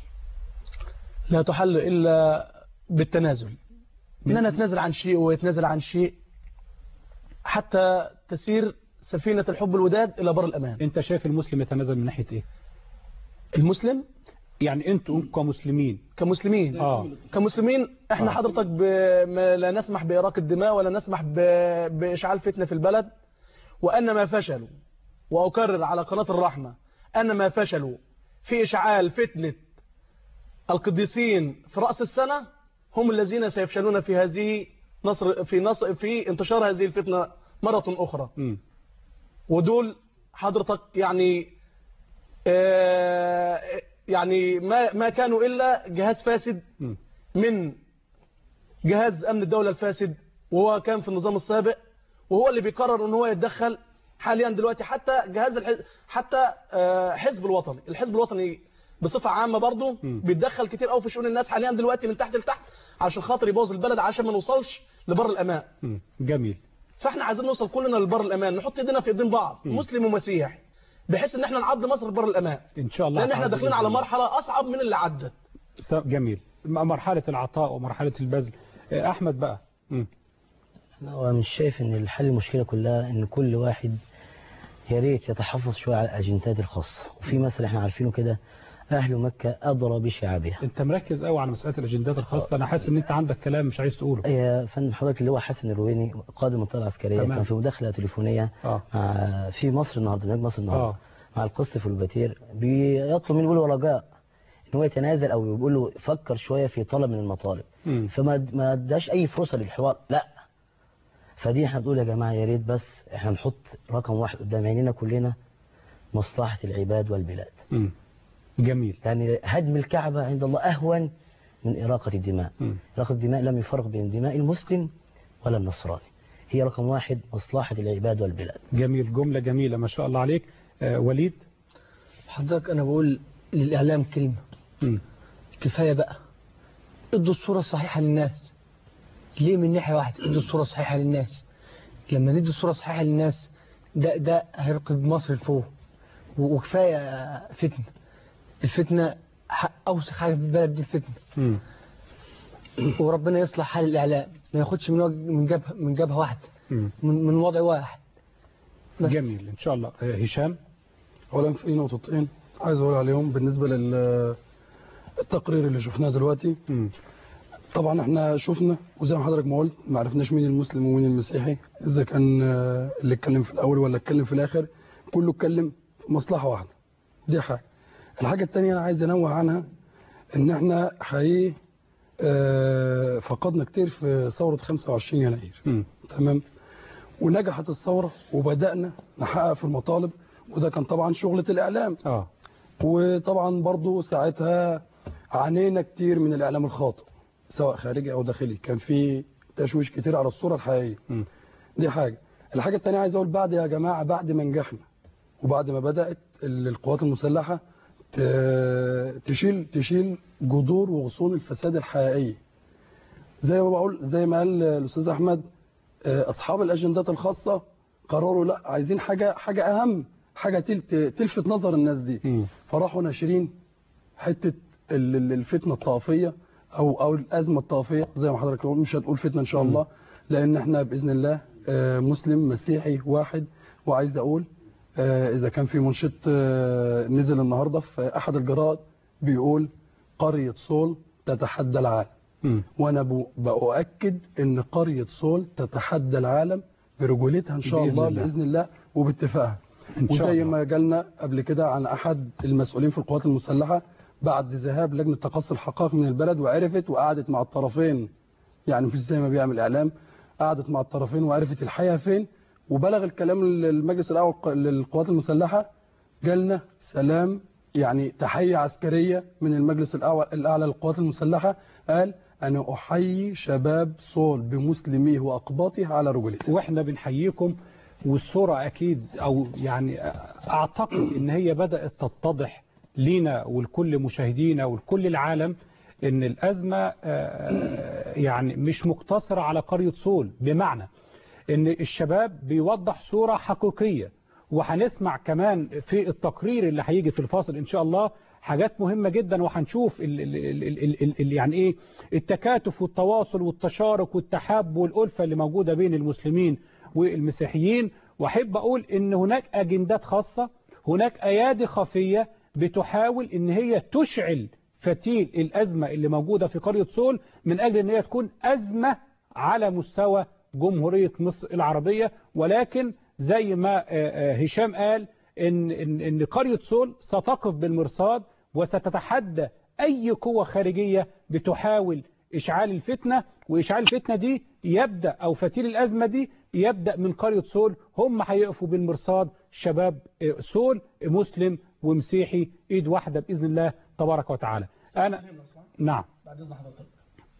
لا تحل إلا بالتنازل إن أنا أتنازل عن شيء ويتنازل عن شيء حتى تسير سفينة الحب الوداد إلى بر الأمان انت شايف المسلم يتنازل من ناحية ايه المسلم يعني انتوا كمسلمين كمسلمين اه كمسلمين احنا آه. حضرتك ب... ما لا نسمح بإراق الدماء ولا نسمح ب... بإشعال فتنة في البلد وأن ما فشلوا وأكرر على قناة الرحمة أن ما فشلوا في إشعال فتنة القديسين في رأس السنة هم الذين سيفشلون في هذه نصر في نصر في انتشار هذه الفتنة مرة أخرى م. ودول حضرتك يعني آه، يعني ما ما كانوا إلا جهاز فاسد م. من جهاز امن الدوله الفاسد وهو كان في النظام السابق وهو اللي بيقرر ان هو يتدخل حاليا دلوقتي حتى جهاز الحزب حتى آه، حزب الوطني الحزب الوطني بصفه عامه برضه بيتدخل كتير قوي في شؤون الناس حاليا دلوقتي من تحت لتحت عشان خاطر يبوظ البلد عشان ما نوصلش لبر الامان مم. جميل فاحنا عايزين نوصل كلنا لبر الامان نحط ايدينا في ايدين بعض مم. مسلم ومسيحي بحيث ان احنا نعد مصر لبر الامان ان شاء الله لان احنا تعالى داخلين على بإذن الله. مرحله اصعب من اللي عدت س- جميل م- مرحلة العطاء ومرحلة البذل آه، أحمد بقى مم. هو مش شايف ان الحل المشكله كلها ان كل واحد يا ريت يتحفظ شويه على الاجندات الخاصه وفي مثل احنا عارفينه كده اهل مكه ادرى بشعابها انت مركز قوي على مسألة الأجندات الخاصة أنا حاسس إن أنت عندك كلام مش عايز تقوله يا فندم حضرتك اللي هو حسن الرويني قائد المنطقه العسكريه تمام. كان في مداخله تليفونيه آه. مع في مصر النهارده برنامج مصر النهارده آه. مع القسط والبتير بيطلب منه يقول له رجاء ان هو يتنازل او يقول له فكر شويه في طلب من المطالب مم. فما ما اداش اي فرصه للحوار لا فدي احنا بنقول يا جماعه يا ريت بس احنا نحط رقم واحد قدام عينينا كلنا مصلحه العباد والبلاد مم. جميل يعني هدم الكعبه عند الله اهون من اراقه الدماء مم. إراقة الدماء لم يفرق بين دماء المسلم ولا النصراني هي رقم واحد مصلحة العباد والبلاد جميل جملة جميلة ما شاء الله عليك آه، وليد حضرتك انا بقول للاعلام كلمه مم. كفايه بقى ادوا الصوره الصحيحه للناس ليه من ناحيه واحده ادوا الصوره الصحيحه للناس لما ندي الصوره الصحيحه للناس ده ده هيرقي مصر لفوق و- وكفايه فتنه الفتنه ح- اوسخ حاجه في البلد دي الفتنه مم. وربنا يصلح حال الاعلام ما ياخدش من وج- من جبهه من جبهه واحده مم. من من وضع واحد بس. جميل إن شاء الله آه، هشام اولا في نقطتين عايز اقول عليهم بالنسبه للتقرير اللي شفناه دلوقتي مم. طبعا احنا شفنا وزي ما حضرتك ما قلت ما عرفناش مين المسلم ومين المسيحي اذا كان آه، اللي اتكلم في الاول ولا اتكلم في الاخر كله اتكلم في مصلحه واحده دي حاجه الحاجه الثانيه انا عايز انوه عنها ان احنا حقيقي آه، فقدنا كتير في ثوره 25 يناير مم. تمام ونجحت الثوره وبدانا نحقق في المطالب وده كان طبعا شغله الاعلام اه وطبعا برضو ساعتها عانينا كتير من الاعلام الخاطئ سواء خارجي او داخلي كان في تشويش كتير على الصوره الحقيقيه مم. دي حاجه الحاجه الثانيه عايز اقول بعد يا جماعه بعد ما نجحنا وبعد ما بدات ال- القوات المسلحه ت- تشيل تشيل جذور وغصون الفساد الحقيقيه زي ما بقول زي ما قال الاستاذ احمد آه، اصحاب الاجندات الخاصه قرروا لا عايزين حاجه حاجه اهم حاجه تلت تلفت نظر الناس دي مم. فراحوا ناشرين حته ال- ال- الفتنه الطائفيه او او الازمه الطائفيه زي ما حضرتك بتقول مش هتقول فتنه ان شاء الله لان احنا باذن الله آه، مسلم مسيحي واحد وعايز اقول آه، اذا كان في منشط آه، نزل النهارده في احد الجرائد بيقول قريه صول تتحدى العالم مم. وانا ب- باؤكد ان قريه صول تتحدى العالم برجولتها ان شاء بإذن الله الله. باذن الله وباتفاقها إن شاء وزي الله. ما جالنا قبل كده عن احد المسؤولين في القوات المسلحه بعد ذهاب لجنه تقصي الحقائق من البلد وعرفت وقعدت مع الطرفين يعني مش زي ما بيعمل اعلام قعدت مع الطرفين وعرفت الحقيقه فين وبلغ الكلام للمجلس الاعلى للقوات المسلحه جالنا سلام يعني تحيه عسكريه من المجلس الاعلى الاعلى للقوات المسلحه قال انا احيي شباب صول بمسلميه واقباطه على رجولته واحنا بنحييكم والصورة اكيد او يعني اعتقد ان هي بدأت تتضح لينا ولكل مشاهدينا ولكل العالم ان الازمة آه، يعني مش مقتصرة على قرية صول بمعنى ان الشباب بيوضح صورة حقيقية وهنسمع كمان في التقرير اللي هيجي في الفاصل ان شاء الله حاجات مهمة جدا وهنشوف ال ال ال ال ال ال ال يعني ايه التكاتف والتواصل والتشارك والتحاب والألفة اللي موجودة بين المسلمين والمسيحيين واحب اقول ان هناك اجندات خاصة هناك ايادي خفية بتحاول ان هي تشعل فتيل الازمة اللي موجودة في قرية صول من اجل ان هي تكون ازمة على مستوى جمهورية مصر العربية ولكن زي ما آه، آه، هشام قال ان ان ان قرية صول ستقف بالمرصاد وستتحدى اي قوة خارجية بتحاول اشعال الفتنة واشعال الفتنة دي يبدأ او فتيل الازمة دي يبدأ من قرية صول هم هيقفوا بالمرصاد شباب آه، صول مسلم ومسيحي ايد واحدة باذن الله تبارك وتعالى انا نعم بعد اذن حضرتك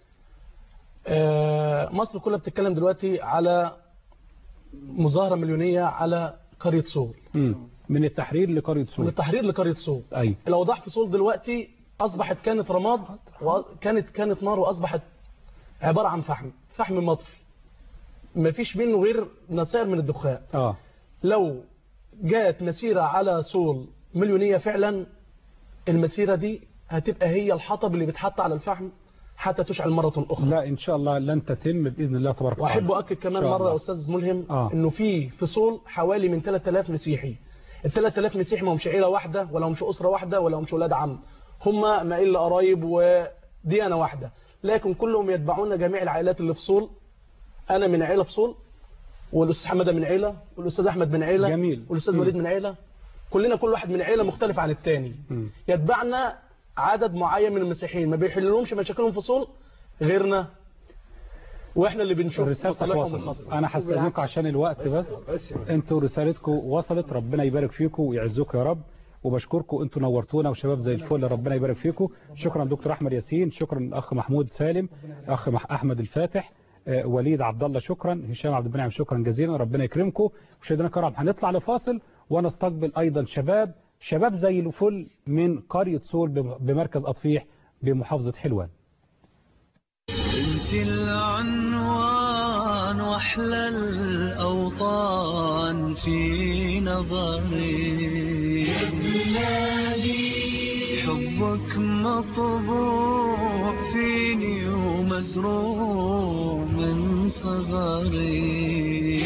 آه، مصر كلها بتتكلم دلوقتي على مظاهرة مليونية على قرية صول مم. من التحرير لقرية من سوريا التحرير لقرية صول أي الأوضاع في صول دلوقتي أصبحت كانت رماد وكانت كانت نار وأصبحت عبارة عن فحم فحم مطفي ما فيش منه غير نسائر من الدخان اه لو جاءت مسيرة على صول مليونية فعلا المسيرة دي هتبقى هي الحطب اللي بيتحط على الفحم حتى تشعل مرة أخرى لا إن شاء الله لن تتم بإذن الله تبارك وتعالى واحب اؤكد كمان إن شاء مره الله. يا استاذ ملهم آه. انه في فصول حوالي من 3000 مسيحي ال 3000 مسيحي ما همش عيله واحده ولا همش اسره واحده ولا همش اولاد عم هم ما الا قرايب وديانه واحده لكن كلهم يتبعون جميع العائلات اللي في صول انا من عيله في صول والاستاذ حماده من عيله والاستاذ احمد من عيله جميل. والاستاذ مم. وليد من عيله كلنا كل واحد من عيله مختلف عن الثاني مم. يتبعنا عدد معين من المسيحيين ما بيحللهمش مشاكلهم في صول غيرنا واحنا اللي بنشوف رسالتك مصالحهم وصلت الخاصه انا هستاذنكم عشان الوقت بس انتوا رسالتكم وصلت ربنا يبارك فيكم ويعزكم يا رب وبشكركم انتوا نورتونا وشباب زي الفل ربنا يبارك فيكم شكرا دكتور احمد ياسين شكرا الاخ محمود سالم اخ مح- احمد الفاتح آه، وليد عبد الله شكرا هشام عبد المنعم شكرا جزيلا ربنا يكرمكم مشاهدينا الكرام هنطلع لفاصل ونستقبل ايضا شباب شباب زي الفل من قريه سول بم- بمركز اطفيح بمحافظه حلوان انت العنوان واحلى الاوطان في نظري حبك مطبوع فيني ومزروع من صغري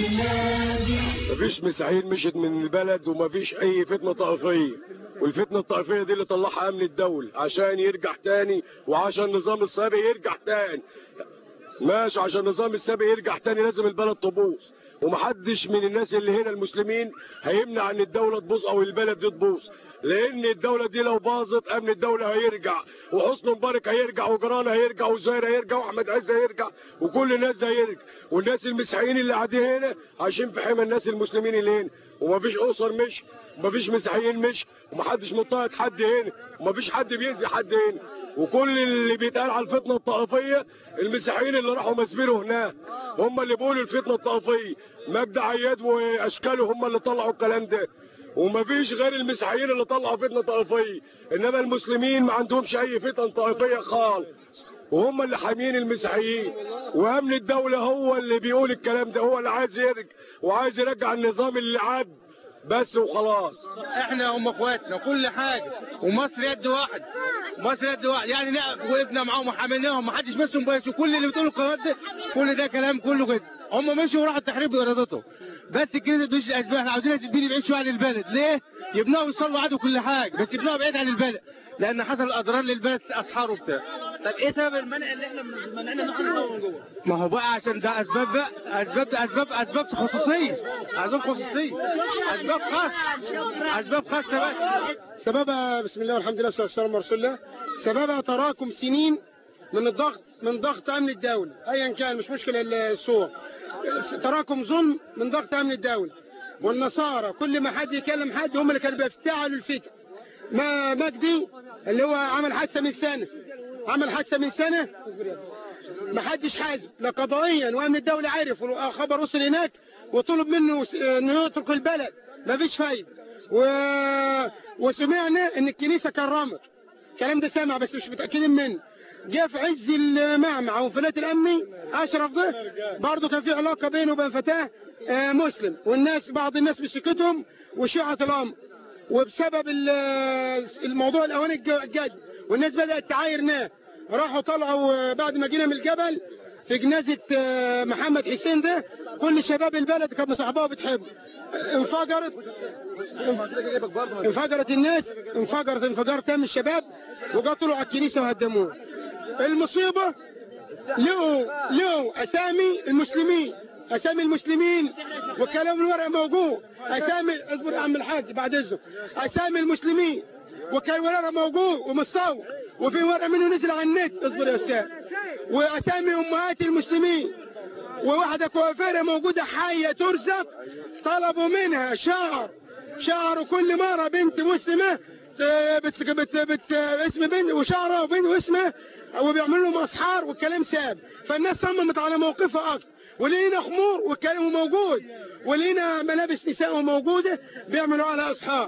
مفيش مسيحيين مشت من البلد ومفيش اي فتنه طائفيه والفتنه الطائفيه دي اللي طلعها امن الدوله عشان يرجع تاني وعشان النظام السابق يرجع تاني ماشي عشان النظام السابق يرجع تاني لازم البلد تبوظ ومحدش من الناس اللي هنا المسلمين هيمنع ان الدوله تبوظ او البلد دي تبوظ لان الدوله دي لو باظت امن الدوله هيرجع وحسن مبارك هيرجع وجران هيرجع وزهير هيرجع واحمد عز هيرجع وكل الناس هيرجع والناس المسيحيين اللي قاعدين هنا عايشين في حمى الناس المسلمين اللي هنا ومفيش اسر مش ومفيش مسيحيين مش ومحدش مضطهد حد هنا ومفيش حد بيأذي حد هنا وكل اللي بيتقال على الفتنه الطائفيه المسيحيين اللي راحوا مسبروا هناك هم اللي بيقولوا الفتنه الطائفيه مجدي عياد واشكاله هم اللي طلعوا الكلام ده ومفيش غير المسيحيين اللي طلعوا فتنه طائفيه انما المسلمين ما عندهمش اي فتن طائفيه خالص وهم اللي حاميين المسيحيين وامن الدوله هو اللي بيقول الكلام ده هو اللي عايز يرجع وعايز يرجع النظام اللي عاد بس وخلاص احنا هم اخواتنا كل حاجه ومصر يد واحد مصر يد واحد يعني نقف وقفنا معاهم وحملناهم ما حدش مسهم بس وكل اللي بتقوله القنوات ده كل ده كلام كله كده هم مشوا وراحوا التحرير بارادتهم بس الكنيسه مش الاسباب احنا عاوزينها تتبني بعيد شويه عن البلد ليه؟ يبنوها ويصلوا عدو كل حاجه بس يبنوها بعيد عن البلد لان حصل اضرار للبلد اسحار وبتاع طب ايه سبب المنع اللي احنا منعنا ان احنا نصور من جوه؟ ما هو بقى عشان ده اسباب بقى اسباب ده اسباب اسباب خصوصيه اسباب خصوصيه اسباب خاصه اسباب خاصه بس سببها بسم الله والحمد لله والصلاه والسلام على رسول الله سببها تراكم سنين من الضغط من ضغط امن الدوله ايا كان مش مشكله الصور تراكم ظلم من ضغط امن الدوله والنصارى كل ما حد يكلم حد هم اللي كانوا بيفتعلوا الفكر ما مجدي اللي هو عمل حادثه من سنه عمل حادثه من سنه ما حدش حاسب لا قضائيا وامن الدوله عرف وخبر وصل هناك وطلب منه انه يترك البلد ما فيش فايده و... وسمعنا ان الكنيسه كرمت الكلام ده سامع بس مش متاكدين منه جه في عز المعمع وانفلات الامني اشرف ده برضه كان في علاقه بينه وبين فتاه آه، مسلم والناس بعض الناس مسكتهم وشيعه الامر وبسبب ال- الموضوع الاولاني الج- الجد والناس بدات تعاير ناس راحوا طلعوا آه، بعد ما جينا من الجبل في جنازه آه، محمد حسين ده كل شباب البلد كانت مصاحباه وبتحبه آه، انفجرت انفجرت الناس انفجرت انفجار تام الشباب وقتلوا على الكنيسه وهدموها المصيبه لقوا لقوا اسامي المسلمين اسامي المسلمين وكلام الورق موجود اسامي اصبر يا عم الحاج بعد اذنك اسامي المسلمين وكان ورقه موجود ومصور وفي ورقه منه نزل على النت اصبر يا استاذ واسامي امهات المسلمين وواحده كوافيره موجوده حيه ترزق طلبوا منها شعر شعر كل مره بنت مسلمه آه، بت بت بت اسم بنت وشعرها وبنت واسمها وبيعملوا لهم اسحار والكلام ساب فالناس صممت على موقفها اكتر ولقينا خمور والكلام موجود ولقينا ملابس نساء موجوده بيعملوا على اسحار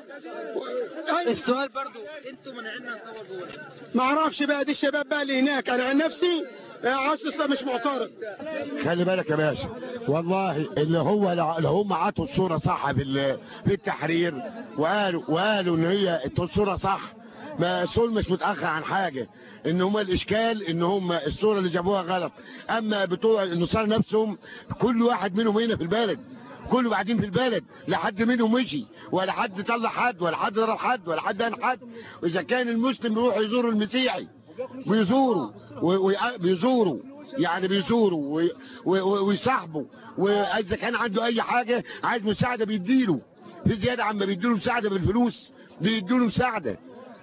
السؤال برضو انتوا منعنا نصور جوه ما اعرفش بقى دي الشباب بقى اللي هناك انا عن نفسي عاصم مش معترض خلي بالك يا باشا والله اللي هو اللي هم عطوا الصوره صح بال- في التحرير وقالوا وقالوا ان هي الصوره صح ما الصور مش متاخر عن حاجه ان هم الاشكال ان هم الصوره اللي جابوها غلط اما بتوع النصارى نفسهم كل واحد منهم هنا في البلد كله بعدين في البلد لا حد منهم مشي ولا حد طلع حد ولا حد ضرب حد ولا حد هان حد واذا كان المسلم بيروح يزور المسيحي بيزوروا و- و- بيزوروا يعني بيزوروا و- و- و- ويصاحبوا واذا كان عنده اي حاجه عايز مساعده بيديله في زياده عما بيديله مساعده بالفلوس بيديله مساعده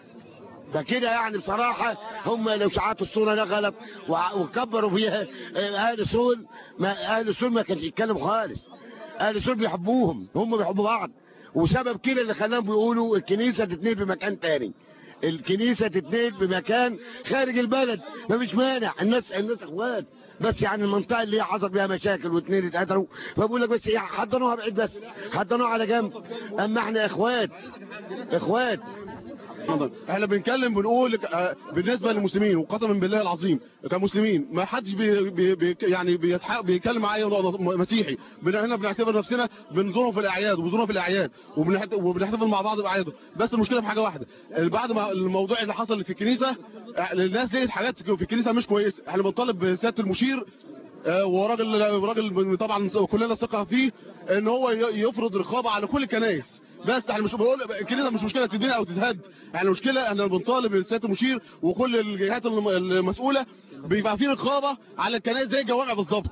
فكده يعني بصراحة هم لو شعاتوا الصورة ده غلط وع- وكبروا فيها آه، أهل سول ما أهل سول ما كانش يتكلموا خالص أهل سول بيحبوهم هم بيحبوا بعض وسبب كده اللي خلاهم بيقولوا الكنيسة تتنقل في مكان تاني الكنيسة تتنقل في مكان خارج البلد مفيش مانع الناس الناس اخوات بس يعني المنطقة اللي هي حصل فيها مشاكل واثنين اتقتلوا فبقول لك بس إيه، حضنوها بعيد بس حضنوها على جنب اما احنا اخوات اخوات اتفضل. احنا بنتكلم بنقول آه، بالنسبه للمسلمين وقسما بالله العظيم كمسلمين ما حدش بي بي بي يعني بيتح- بيتكلم معايا مسيحي بن- احنا بنعتبر نفسنا بنزورهم في الاعياد وبنزورهم في الاعياد وبنحت- وبنحتفل مع بعض باعيادهم بس المشكله في حاجه واحده بعد ما الموضوع اللي حصل في الكنيسه آه، الناس لقيت حاجات في الكنيسه مش كويسه احنا بنطالب بسياده المشير آه، وراجل راجل طبعا كلنا ثقه فيه ان هو ي- يفرض رقابه على كل الكنائس بس احنا مش بقول الكنيسه مش مشكله تدين او تتهد احنا المشكله احنا بنطالب سياده المشير وكل الجهات الم- المسؤوله بيبقى في رقابه على الكنائس زي الجوامع بالظبط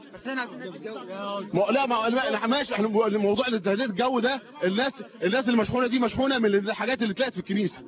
ما لا ما لا، ماشي احنا موضوع التهديد الجو ده الناس الناس المشحونه دي مشحونه من الحاجات اللي اتلقت في الكنيسه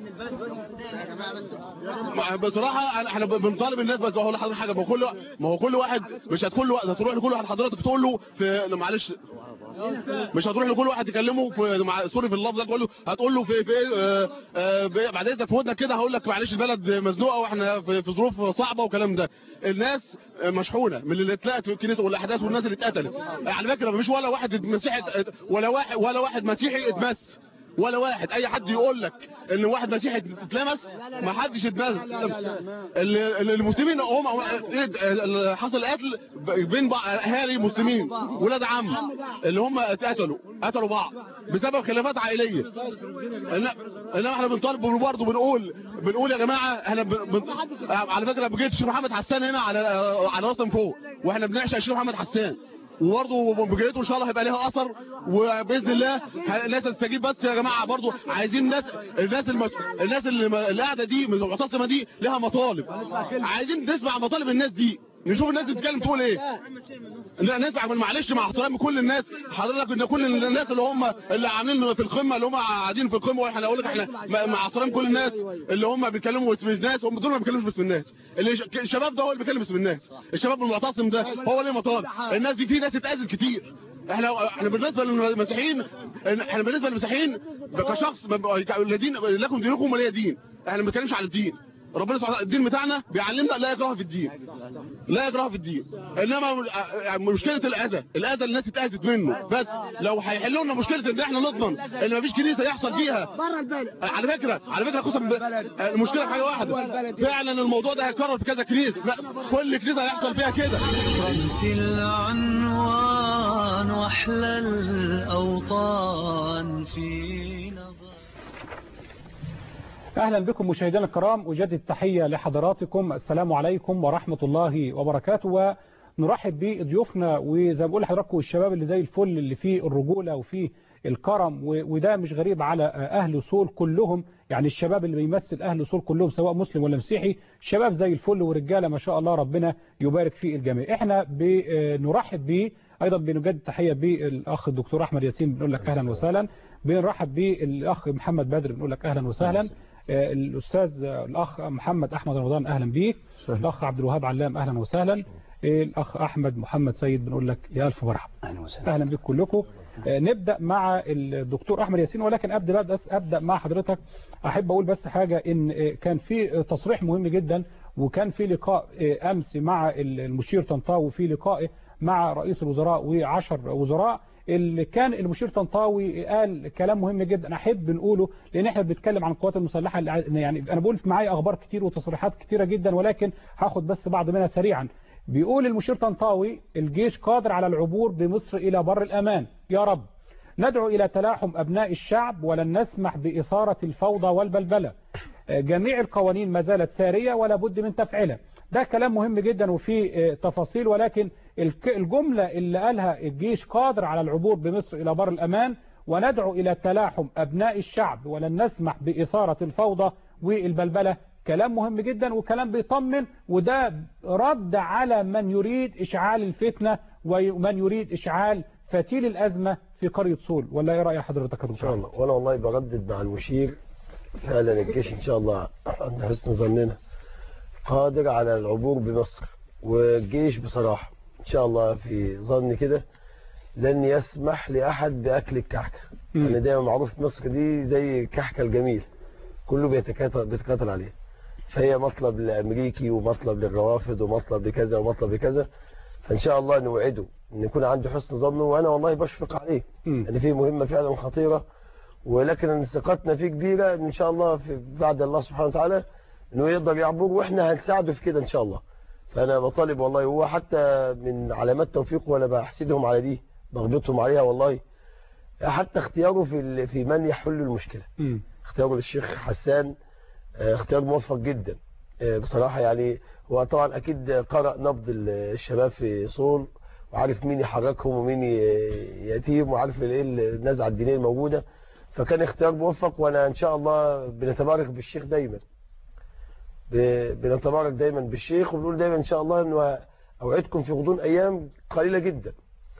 ما- بصراحه أنا- احنا بنطالب الناس بس هو لحظه حاجه ما هو كل ما هو كل واحد مش هتكون له هتروح لكل واحد حضرتك تقول له في معلش مش هتروح لكل واحد تكلمه في مع سوري في اللفظ ده تقول له هتقول له في في آه، آه، ب- بعد اذنك في ودنك كده هقول لك معلش البلد مزنوقه واحنا في في ظروف صعبه والكلام ده الناس مشحونه من اللي اتلقت في الكنيسه والاحداث والناس اللي اتقتلت على فكره مفيش ولا واحد مسيحي ولا واحد ولا واحد مسيحي اتمس ولا واحد اي حد يقول لك ان واحد مسيحي اتلمس ما حدش اتمس ال- ال- المسلمين هم إيه، حصل قتل بين بعض اهالي مسلمين ولاد عم اللي هم اتقتلوا قتلوا بعض بسبب خلافات عائليه إن- انما احنا بنطالب برضه بنقول بنقول يا جماعه احنا ب... ب... على فكره بجيت الشيخ محمد حسان هنا على على راس من فوق واحنا بنعشق الشيخ محمد حسان وبرضه بجيته ان شاء الله هيبقى ليها اثر وباذن الله ه- الناس تستجيب بس يا جماعه برضه عايزين الناس الناس المس... الناس اللي اللي قاعده دي المعتصمه دي لها مطالب عايزين نسمع مطالب الناس دي نشوف الناس بتتكلم تقول ايه لا نسمع معلش مع احترام كل الناس حضرتك ان كل الناس اللي هم اللي عاملين في القمه اللي هم قاعدين في القمه واحنا اقول لك احنا مع احترام كل الناس اللي هم بيتكلموا باسم الناس هم دول ما بيتكلموش باسم الناس اللي ش- الشباب ده هو اللي بيتكلم باسم الناس الشباب المعتصم ده هو اللي مطالب الناس دي في ناس اتاذت كتير احنا احنا بالنسبه للمسيحيين احنا بالنسبه للمسيحيين كشخص الذين لكم دينكم ولي دين احنا ما بنتكلمش على الدين ربنا سبحانه الدين بتاعنا بيعلمنا لا يكره في الدين لا يكره في الدين انما م- مشكله الاذى الاذى اللي الناس اتاذت منه بس لو هيحلوا لنا مشكله ان احنا نضمن ان مفيش كنيسه يحصل فيها بره البلد على فكره على فكره قسم ب... المشكله في حاجه واحده فعلا الموضوع ده هيتكرر في كذا كنيسه لا كل كنيسه هيحصل فيها كده انت العنوان واحلى الاوطان في نظر أهلا بكم مشاهدينا الكرام أجدد التحية لحضراتكم السلام عليكم ورحمة الله وبركاته ونرحب بضيوفنا وزي ما بقول لحضراتكم الشباب اللي زي الفل اللي فيه الرجولة وفيه الكرم و- وده مش غريب على أهل صول كلهم يعني الشباب اللي بيمثل أهل صول كلهم سواء مسلم ولا مسيحي شباب زي الفل ورجالة ما شاء الله ربنا يبارك في الجميع احنا بنرحب بيه ايضا بنجدد تحيه بالاخ الدكتور احمد ياسين بنقول لك اهلا وسهلا بنرحب بالاخ محمد بدر بنقول لك اهلا وسهلا آه، الاستاذ آه، الاخ محمد احمد رمضان اهلا بيك الاخ عبد الوهاب علام اهلا وسهلا آه، الاخ احمد محمد سيد بنقول لك يا الف مرحبا اهلا وسهلا اهلا بك كلكم آه، نبدا مع الدكتور احمد ياسين ولكن ابدا بس ابدا مع حضرتك احب اقول بس حاجه ان آه، كان في تصريح مهم جدا وكان في لقاء آه، أمس مع المشير طنطاوي في لقائه مع رئيس الوزراء وعشر وزراء اللي كان المشير طنطاوي قال كلام مهم جدا احب نقوله لان احنا بنتكلم عن القوات المسلحه اللي ع- يعني انا بقول معايا اخبار كتير وتصريحات كتيره جدا ولكن هاخد بس بعض منها سريعا بيقول المشير طنطاوي الجيش قادر على العبور بمصر الى بر الامان يا رب ندعو الى تلاحم ابناء الشعب ولن نسمح باثاره الفوضى والبلبله جميع القوانين ما زالت سارية ولا بد من تفعيلها ده كلام مهم جدا وفيه تفاصيل ولكن الك- الجملة اللي قالها الجيش قادر على العبور بمصر إلى بر الأمان وندعو إلى تلاحم أبناء الشعب ولن نسمح بإثارة الفوضى والبلبلة كلام مهم جدا وكلام بيطمن وده رد على من يريد إشعال الفتنة ومن يريد إشعال فتيل الأزمة في قرية صول ولا إيه رأي حضرتك يا ان شاء دكتور الله وانا والله بردد مع المشير فعلا الجيش ان شاء الله عند حسن ظننا قادر على العبور بمصر والجيش بصراحة ان شاء الله في ظني كده لن يسمح لاحد باكل الكحكة يعني دايما معروف مصر دي زي الكحكة الجميل كله بيتكاتل بيتكاتل عليها فهي مطلب لامريكي ومطلب للروافد ومطلب لكذا ومطلب لكذا فان شاء الله نوعده ان يكون عنده حسن ظنه وانا والله بشفق عليه ان في مهمه فعلا خطيره ولكن ثقتنا فيه كبيره ان شاء الله في بعد الله سبحانه وتعالى انه يقدر يعبر واحنا هنساعده في كده ان شاء الله فانا بطالب والله هو حتى من علامات توفيقه وانا بحسدهم على دي بغبطهم عليها والله حتى اختياره في ال- في من يحل المشكله اختياره للشيخ حسان آه، اختيار موفق جدا آه، بصراحة يعني هو طبعا أكيد قرأ نبض ال- الشباب في صول وعارف مين يحركهم ومين ي- يأتيهم وعارف ايه النزعة الدينية الموجودة فكان اختيار موفق وأنا إن شاء الله بنتبارك بالشيخ دايما ب- بنتبارك دايما بالشيخ وبنقول دايما إن شاء الله إنه أوعدكم في غضون أيام قليلة جدا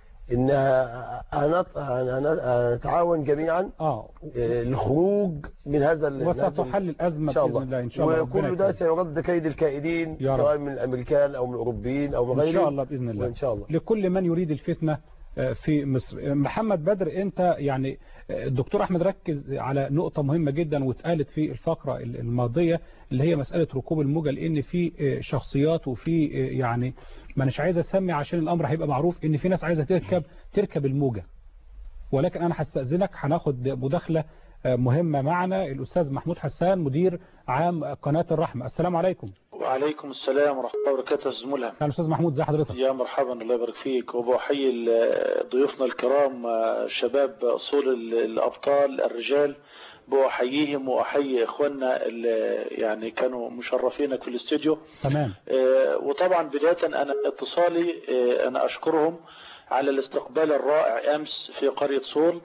إنها هنط- هن- هنتعاون جميعا اه الخروج من هذا ال- وستحل الأزمة إن شاء بإذن الله الله إن شاء الله ربنا وكل ده يكرمك. سيرد كيد الكائدين يا رب. سواء من الامريكان او من الاوروبيين او من إن غيرهم شاء الله بإذن الله وان شاء الله لكل من يريد الفتنة آه، في مصر آه، محمد بدر أنت يعني آه، الدكتور أحمد ركز على نقطة مهمة جدا واتقالت في الفقرة ال- الماضية اللي هي مسألة ركوب الموجة لأن في آه، شخصيات وفي آه، يعني ما أناش عايز أسمي عشان الأمر هيبقى معروف إن في ناس عايزة تركب تركب الموجة ولكن أنا هستأذنك هناخد مداخلة آه، مهمة معنا الأستاذ محمود حسان مدير عام قناة الرحمة السلام عليكم وعليكم السلام ورحمة الله وبركاته أستاذ ملهم أهلا أستاذ محمود زي حضرتك يا مرحبا الله يبارك فيك وبحيي ال- ضيوفنا الكرام آه، شباب أصول ال- الأبطال الرجال بأحييهم وأحيي إخواننا اللي يعني كانوا مشرفينك في الاستوديو تمام آه، وطبعا بداية أنا اتصالي آه، أنا أشكرهم على الاستقبال الرائع أمس في قرية صول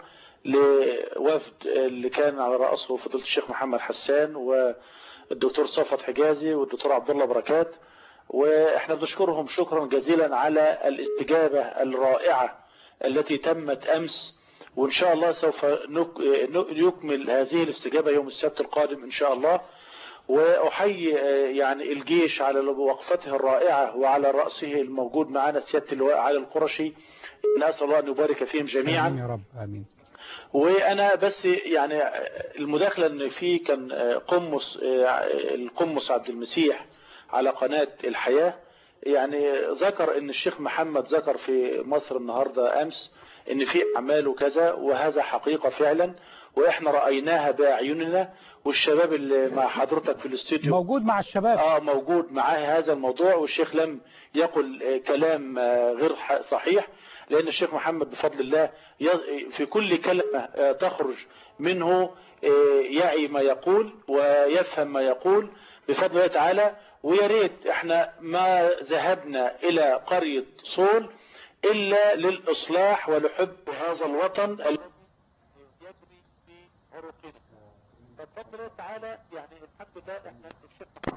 لوفد اللي كان على رأسه فضيلة الشيخ محمد حسان والدكتور صفوت حجازي والدكتور عبد الله بركات واحنا بنشكرهم شكرا جزيلا على الاستجابة الرائعة التي تمت أمس وإن شاء الله سوف نك- يكمل هذه الاستجابة يوم السبت القادم إن شاء الله وأحيي آه، يعني الجيش على وقفته الرائعة وعلى رأسه الموجود معنا سيادة اللواء علي القرشي نسأل الله أن يبارك فيهم جميعا آمين يا رب آمين وانا بس يعني المداخله ان في كان قمص القمص عبد المسيح على قناه الحياه يعني ذكر ان الشيخ محمد ذكر في مصر النهارده امس ان في اعمال وكذا وهذا حقيقه فعلا واحنا رايناها باعيننا والشباب اللي مع حضرتك في الاستوديو موجود مع الشباب اه موجود معاه هذا الموضوع والشيخ لم يقل آه، كلام آه، غير ح- صحيح لأن الشيخ محمد بفضل الله ي- في كل كلمة آه، تخرج منه آه، يعي ما يقول ويفهم ما يقول بفضل الله تعالى ويا ريت احنا ما ذهبنا إلى قرية صول إلا للإصلاح ولحب هذا الوطن الذي يجري في عروقنا فبفضل الله تعالى يعني الحمد لله احنا الشيخ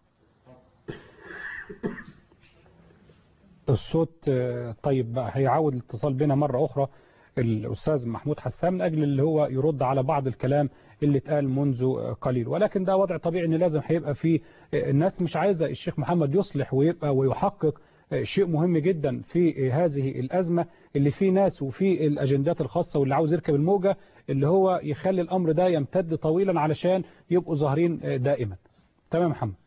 الصوت آه، طيب بقى هيعاود الاتصال بينا مرة أخرى الأستاذ محمود حسان من أجل اللي هو يرد على بعض الكلام اللي اتقال منذ آه، قليل ولكن ده وضع طبيعي ان لازم هيبقى في آه، الناس مش عايزة الشيخ محمد يصلح ويبقى ويحقق آه، شيء مهم جدا في آه، هذه الأزمة اللي فيه ناس وفي الأجندات الخاصة واللي عاوز يركب الموجة اللي هو يخلي الأمر ده يمتد طويلا علشان يبقوا ظاهرين آه، دائما تمام يا محمد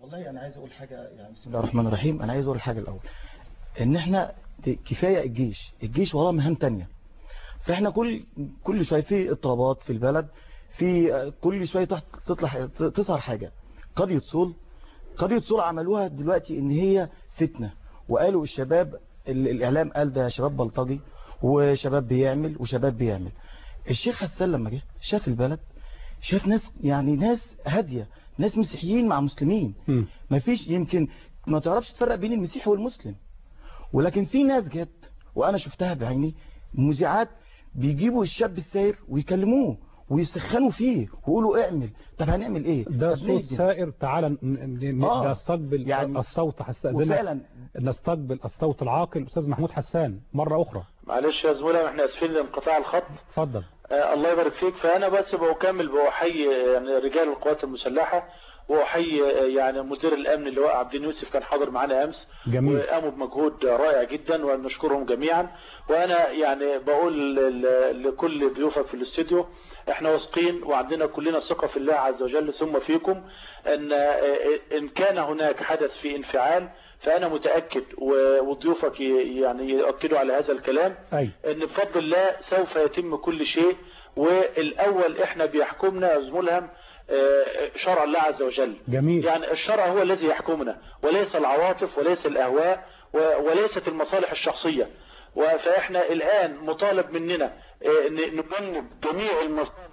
والله انا عايز اقول حاجه يعني بسم الله الرحمن الرحيم انا عايز اقول حاجه الاول ان احنا كفايه الجيش الجيش وراه مهام تانية فاحنا كل كل شويه في اضطرابات في البلد في كل شويه تحت تطلع تظهر حاجه قريه صول قريه صول عملوها دلوقتي ان هي فتنه وقالوا الشباب ال- الاعلام قال ده شباب بلطجي وشباب بيعمل وشباب بيعمل الشيخ حسان لما جه شاف البلد شاف ناس يعني ناس هاديه ناس مسيحيين مع مسلمين مفيش يمكن ما تعرفش تفرق بين المسيحي والمسلم ولكن في ناس جت وانا شفتها بعيني مذيعات بيجيبوا الشاب الساير ويكلموه ويسخنوا فيه ويقولوا اعمل طب هنعمل ايه ده طب صوت نهدم. سائر تعالى ن- ن- آه. نستقبل يعني الصوت هستأذنك وفعلا نستقبل الصوت العاقل أستاذ محمود حسان مرة أخرى معلش يا زملاء احنا اسفين لانقطاع الخط اتفضل آه الله يبارك فيك فانا بس بكمل بحيي يعني رجال القوات المسلحه واحيي آه، يعني مدير الامن اللي هو عبد يوسف كان حاضر معانا امس جميل. وقاموا بمجهود رائع جدا ونشكرهم جميعا وانا يعني بقول ل- لكل ضيوفك في الاستوديو احنا واثقين وعندنا كلنا ثقه في الله عز وجل ثم فيكم ان آه، ان كان هناك حدث في انفعال فانا متاكد و- وضيوفك ي- يعني يؤكدوا على هذا الكلام أي ان بفضل الله سوف يتم كل شيء والاول احنا بيحكمنا يا زملهم آه، شرع الله عز وجل جميل يعني الشرع هو الذي يحكمنا وليس العواطف وليس الاهواء و- وليست المصالح الشخصيه و- فاحنا الان مطالب مننا آه، ان نجنب جميع المصالح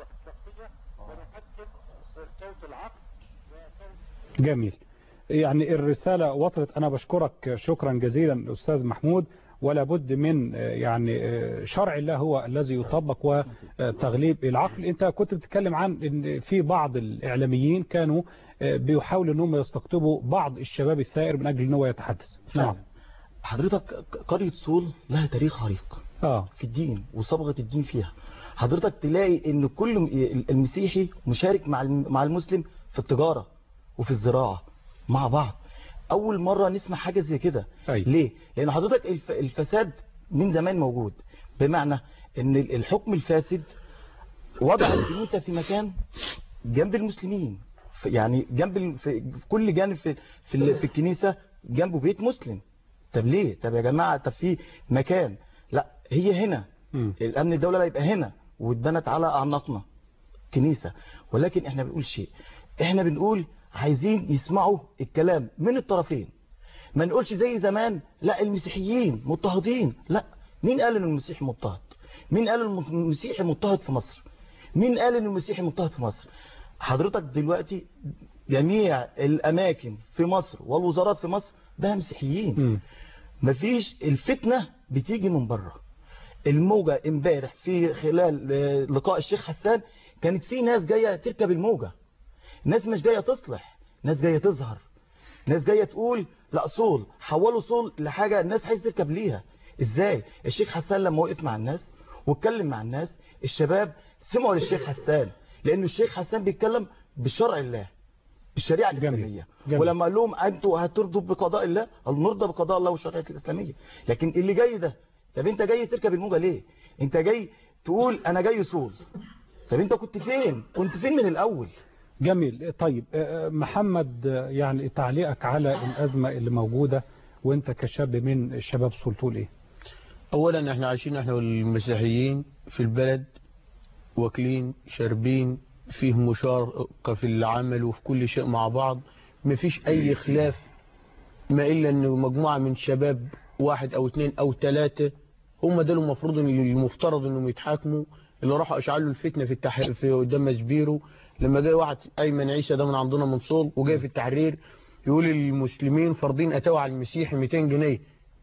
جميل يعني الرسالة وصلت أنا بشكرك شكرا جزيلا أستاذ محمود ولا بد من آه، يعني آه، شرع الله هو الذي يطبق وتغليب العقل أنت كنت بتتكلم عن إن في بعض الإعلاميين كانوا آه، بيحاولوا أنهم يستقطبوا بعض الشباب الثائر من أجل أنه يتحدث نعم حضرتك قرية صول لها تاريخ عريق آه. في الدين وصبغة الدين فيها حضرتك تلاقي ان كل م- المسيحي مشارك مع الم- مع المسلم في التجارة وفي الزراعة مع بعض اول مرة نسمع حاجة زي كده أي. ليه لان حضرتك الف- الفساد من زمان موجود بمعنى ان ال- الحكم الفاسد وضع الكنيسة في مكان جنب المسلمين في- يعني جنب ال- في في كل جانب في في, ال- في الكنيسة جنبه بيت مسلم طب ليه طب يا جماعة طب في مكان لا هي هنا الامن الدولة لا يبقى هنا واتبنت على اعناقنا كنيسة ولكن احنا بنقول شيء احنا بنقول عايزين يسمعوا الكلام من الطرفين ما نقولش زي زمان لا المسيحيين مضطهدين لا مين قال ان المسيحي مضطهد مين قال ان المسيحي مضطهد في مصر مين قال ان المسيحي مضطهد في مصر حضرتك دلوقتي جميع الاماكن في مصر والوزارات في مصر ده مسيحيين مفيش الفتنة بتيجي من بره الموجة امبارح في خلال آه، لقاء الشيخ حسان كانت في ناس جاية تركب الموجة ناس مش جاية تصلح ناس جاية تظهر ناس جاية تقول لا صول حولوا صول لحاجة الناس عايز تركب ليها ازاي الشيخ حسان لما وقف مع الناس واتكلم مع الناس الشباب سمعوا للشيخ حسان لانه الشيخ حسان بيتكلم بشرع الله بالشريعة الإسلامية جميل. ولما قال لهم أنتوا هترضوا بقضاء الله قالوا نرضى بقضاء الله والشريعة الإسلامية لكن اللي جاي ده طب أنت جاي تركب الموجة ليه أنت جاي تقول أنا جاي صول طب أنت كنت فين كنت فين من الأول جميل طيب آه، محمد آه، يعني تعليقك على الأزمة اللي موجودة وانت كشاب من الشباب صول تقول ايه اولا احنا عايشين احنا والمسيحيين في البلد واكلين شاربين فيه مشاركة في العمل وفي كل شيء مع بعض مفيش اي خلاف ما الا ان مجموعة من شباب واحد او اتنين او تلاتة هم دول المفروض ان المفترض انهم يتحاكموا اللي راحوا اشعلوا الفتنة في التحرير في قدام مسبيرو لما جاي واحد ايمن عيسى ده من عندنا من صول وجاي في التحرير يقول المسلمين فرضين اتوا على المسيحي 200 جنيه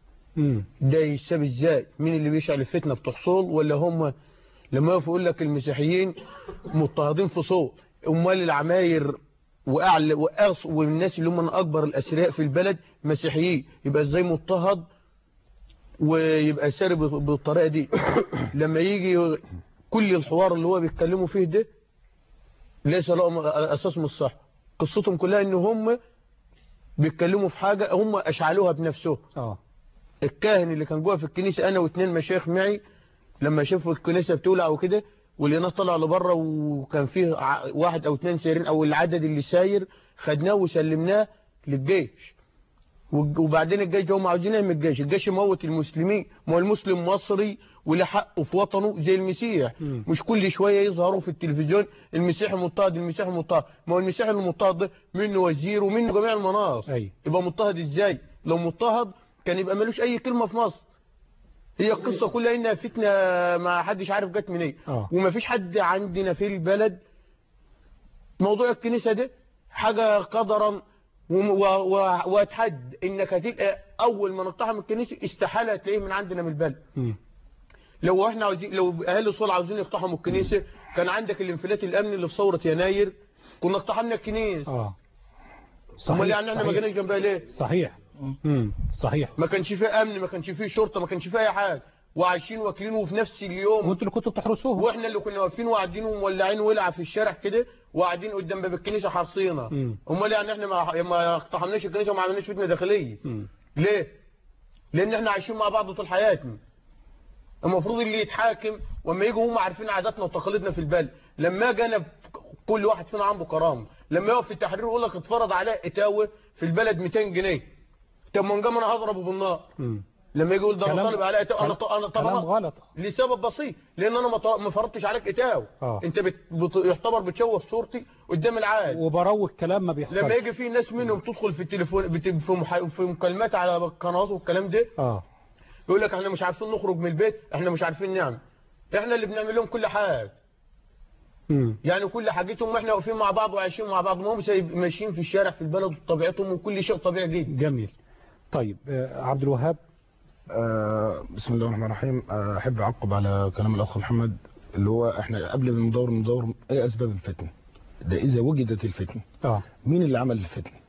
ده يساب ازاي مين اللي بيشعل الفتنه بتوع صول ولا هم لما يقف يقول لك المسيحيين مضطهدين في صول امال العماير واعلى وأص والناس اللي هم من اكبر الاثرياء في البلد مسيحيين يبقى ازاي مضطهد ويبقى ساري بال- بالطريقه دي لما يجي كل الحوار اللي هو بيتكلموا فيه ده ليس لهم اساس من الصح قصتهم كلها ان هم بيتكلموا في حاجه هم اشعلوها بنفسهم اه الكاهن اللي كان جوه في الكنيسه انا واثنين مشايخ معي لما شافوا الكنيسه بتولع وكده واللي طلع لبره وكان فيه ع- واحد او اثنين سايرين او العدد اللي ساير خدناه وسلمناه للجيش والج- وبعدين الجيش هم عاوزين ايه من الجيش الجيش يموت المسلمين ما هو المسلم مصري وله حقه في وطنه زي المسيح مش كل شويه يظهروا في التلفزيون المسيح المضطهد المسيح المضطهد ما هو المسيح المضطهد ده منه وزير ومنه جميع المناصب أي. يبقى مضطهد ازاي لو مضطهد كان يبقى ملوش اي كلمه في مصر هي القصه كلها انها فتنه ما حدش عارف جت منين آه. وما فيش حد عندنا في البلد موضوع الكنيسه ده حاجه قدرا وم- و- و- واتحد انك هتبقى اول ما نقتحم الكنيسه استحاله تلاقيه من عندنا من البلد مم. لو احنا عاوزين لو اهل الصلاه عاوزين يقتحموا الكنيسه كان عندك الانفلات الامني اللي في ثوره يناير كنا اقتحمنا الكنيسه اه امال يعني احنا ما صحيح. جيناش جنبها ليه صحيح مم. صحيح ما كانش فيه امن ما كانش فيه شرطه ما كانش فيه اي حاجه وعايشين واكلين وفي نفس اليوم وانتوا اللي كنتوا بتحرسوهم واحنا اللي كنا واقفين وقاعدين ومولعين ولعه في الشارع كده وقاعدين قدام باب الكنيسه حارسينها مم. امال يعني احنا ما ما اقتحمناش الكنيسه وما عملناش فتنه داخليه مم. ليه لان احنا عايشين مع بعض طول حياتنا المفروض اللي يتحاكم واما يجوا هم عارفين عاداتنا وتقاليدنا في البلد لما جانا كل واحد فينا عنده كرامه لما يقف في التحرير يقول لك اتفرض عليه اتاوه في البلد 200 جنيه طب ما نجم انا هضربه بالنار مم. لما يجي يقول ده انا كلام- طالب عليه اتاوه انا كلام- ط- انا طب كلام أنا غلط لسبب بسيط لان انا ما ط- ما فرضتش عليك اتاوه آه. انت بت... بت... يعتبر بتشوه صورتي قدام العالم وبروج كلام ما بيحصلش لما يجي في ناس منهم تدخل في التليفون بت... في, مح... في مكالمات على القنوات والكلام ده اه يقول لك احنا مش عارفين نخرج من البيت احنا مش عارفين نعمل احنا اللي بنعمل لهم كل حاجه مم. يعني كل حاجتهم احنا واقفين مع بعض وعايشين مع بعض ما هم سايب- ماشيين في الشارع في البلد وطبيعتهم وكل شيء طبيعي جدا جميل طيب آه، عبد الوهاب آه بسم الله الرحمن الرحيم آه، احب اعقب على كلام الاخ محمد اللي هو احنا قبل ما ندور ندور ايه اسباب الفتنه ده اذا وجدت الفتنه اه مين اللي عمل الفتنه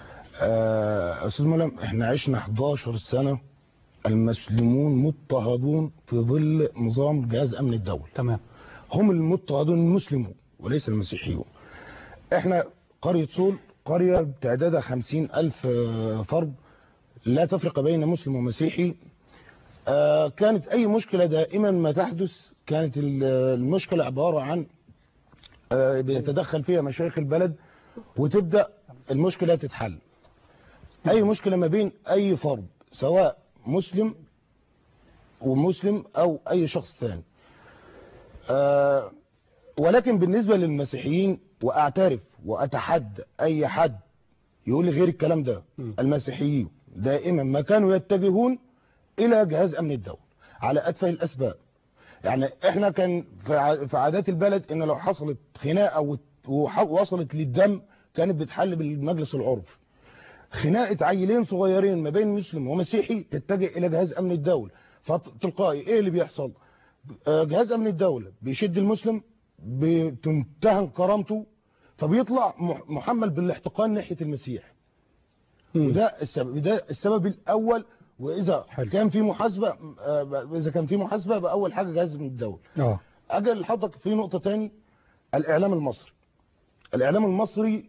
آه استاذ ملهم احنا عشنا 11 سنه المسلمون مضطهدون في ظل نظام جهاز امن الدوله تمام هم المضطهدون المسلمون وليس المسيحيون احنا قرية صول قرية بتعدادها خمسين ألف آه، فرد لا تفرق بين مسلم ومسيحي آه، كانت أي مشكلة دائما ما تحدث كانت ال- المشكلة عبارة عن آه، بيتدخل فيها مشايخ البلد وتبدأ المشكلة تتحل أي مشكلة ما بين أي فرد سواء مسلم ومسلم أو أي شخص ثاني آه، ولكن بالنسبة للمسيحيين وأعترف وأتحدى أي حد يقول لي غير الكلام ده المسيحيين دائما ما كانوا يتجهون إلى جهاز أمن الدولة على أتفه الأسباب يعني إحنا كان في ع- في عادات البلد إن لو حصلت خناقة وت- وح- وصلت للدم كانت بتحل بالمجلس العرفي خناقة عيلين صغيرين ما بين مسلم ومسيحي تتجه إلى جهاز أمن الدولة فتلقائي إيه اللي بيحصل آه، جهاز أمن الدولة بيشد المسلم بتنتهن كرامته فبيطلع مح- محمل بالاحتقان ناحية المسيح وده السبب ده السبب الأول وإذا كان في محاسبة آه، إذا كان في محاسبة بأول حاجة جهاز أمن الدولة اه أجل لحضرتك في نقطة تاني الإعلام المصري الإعلام المصري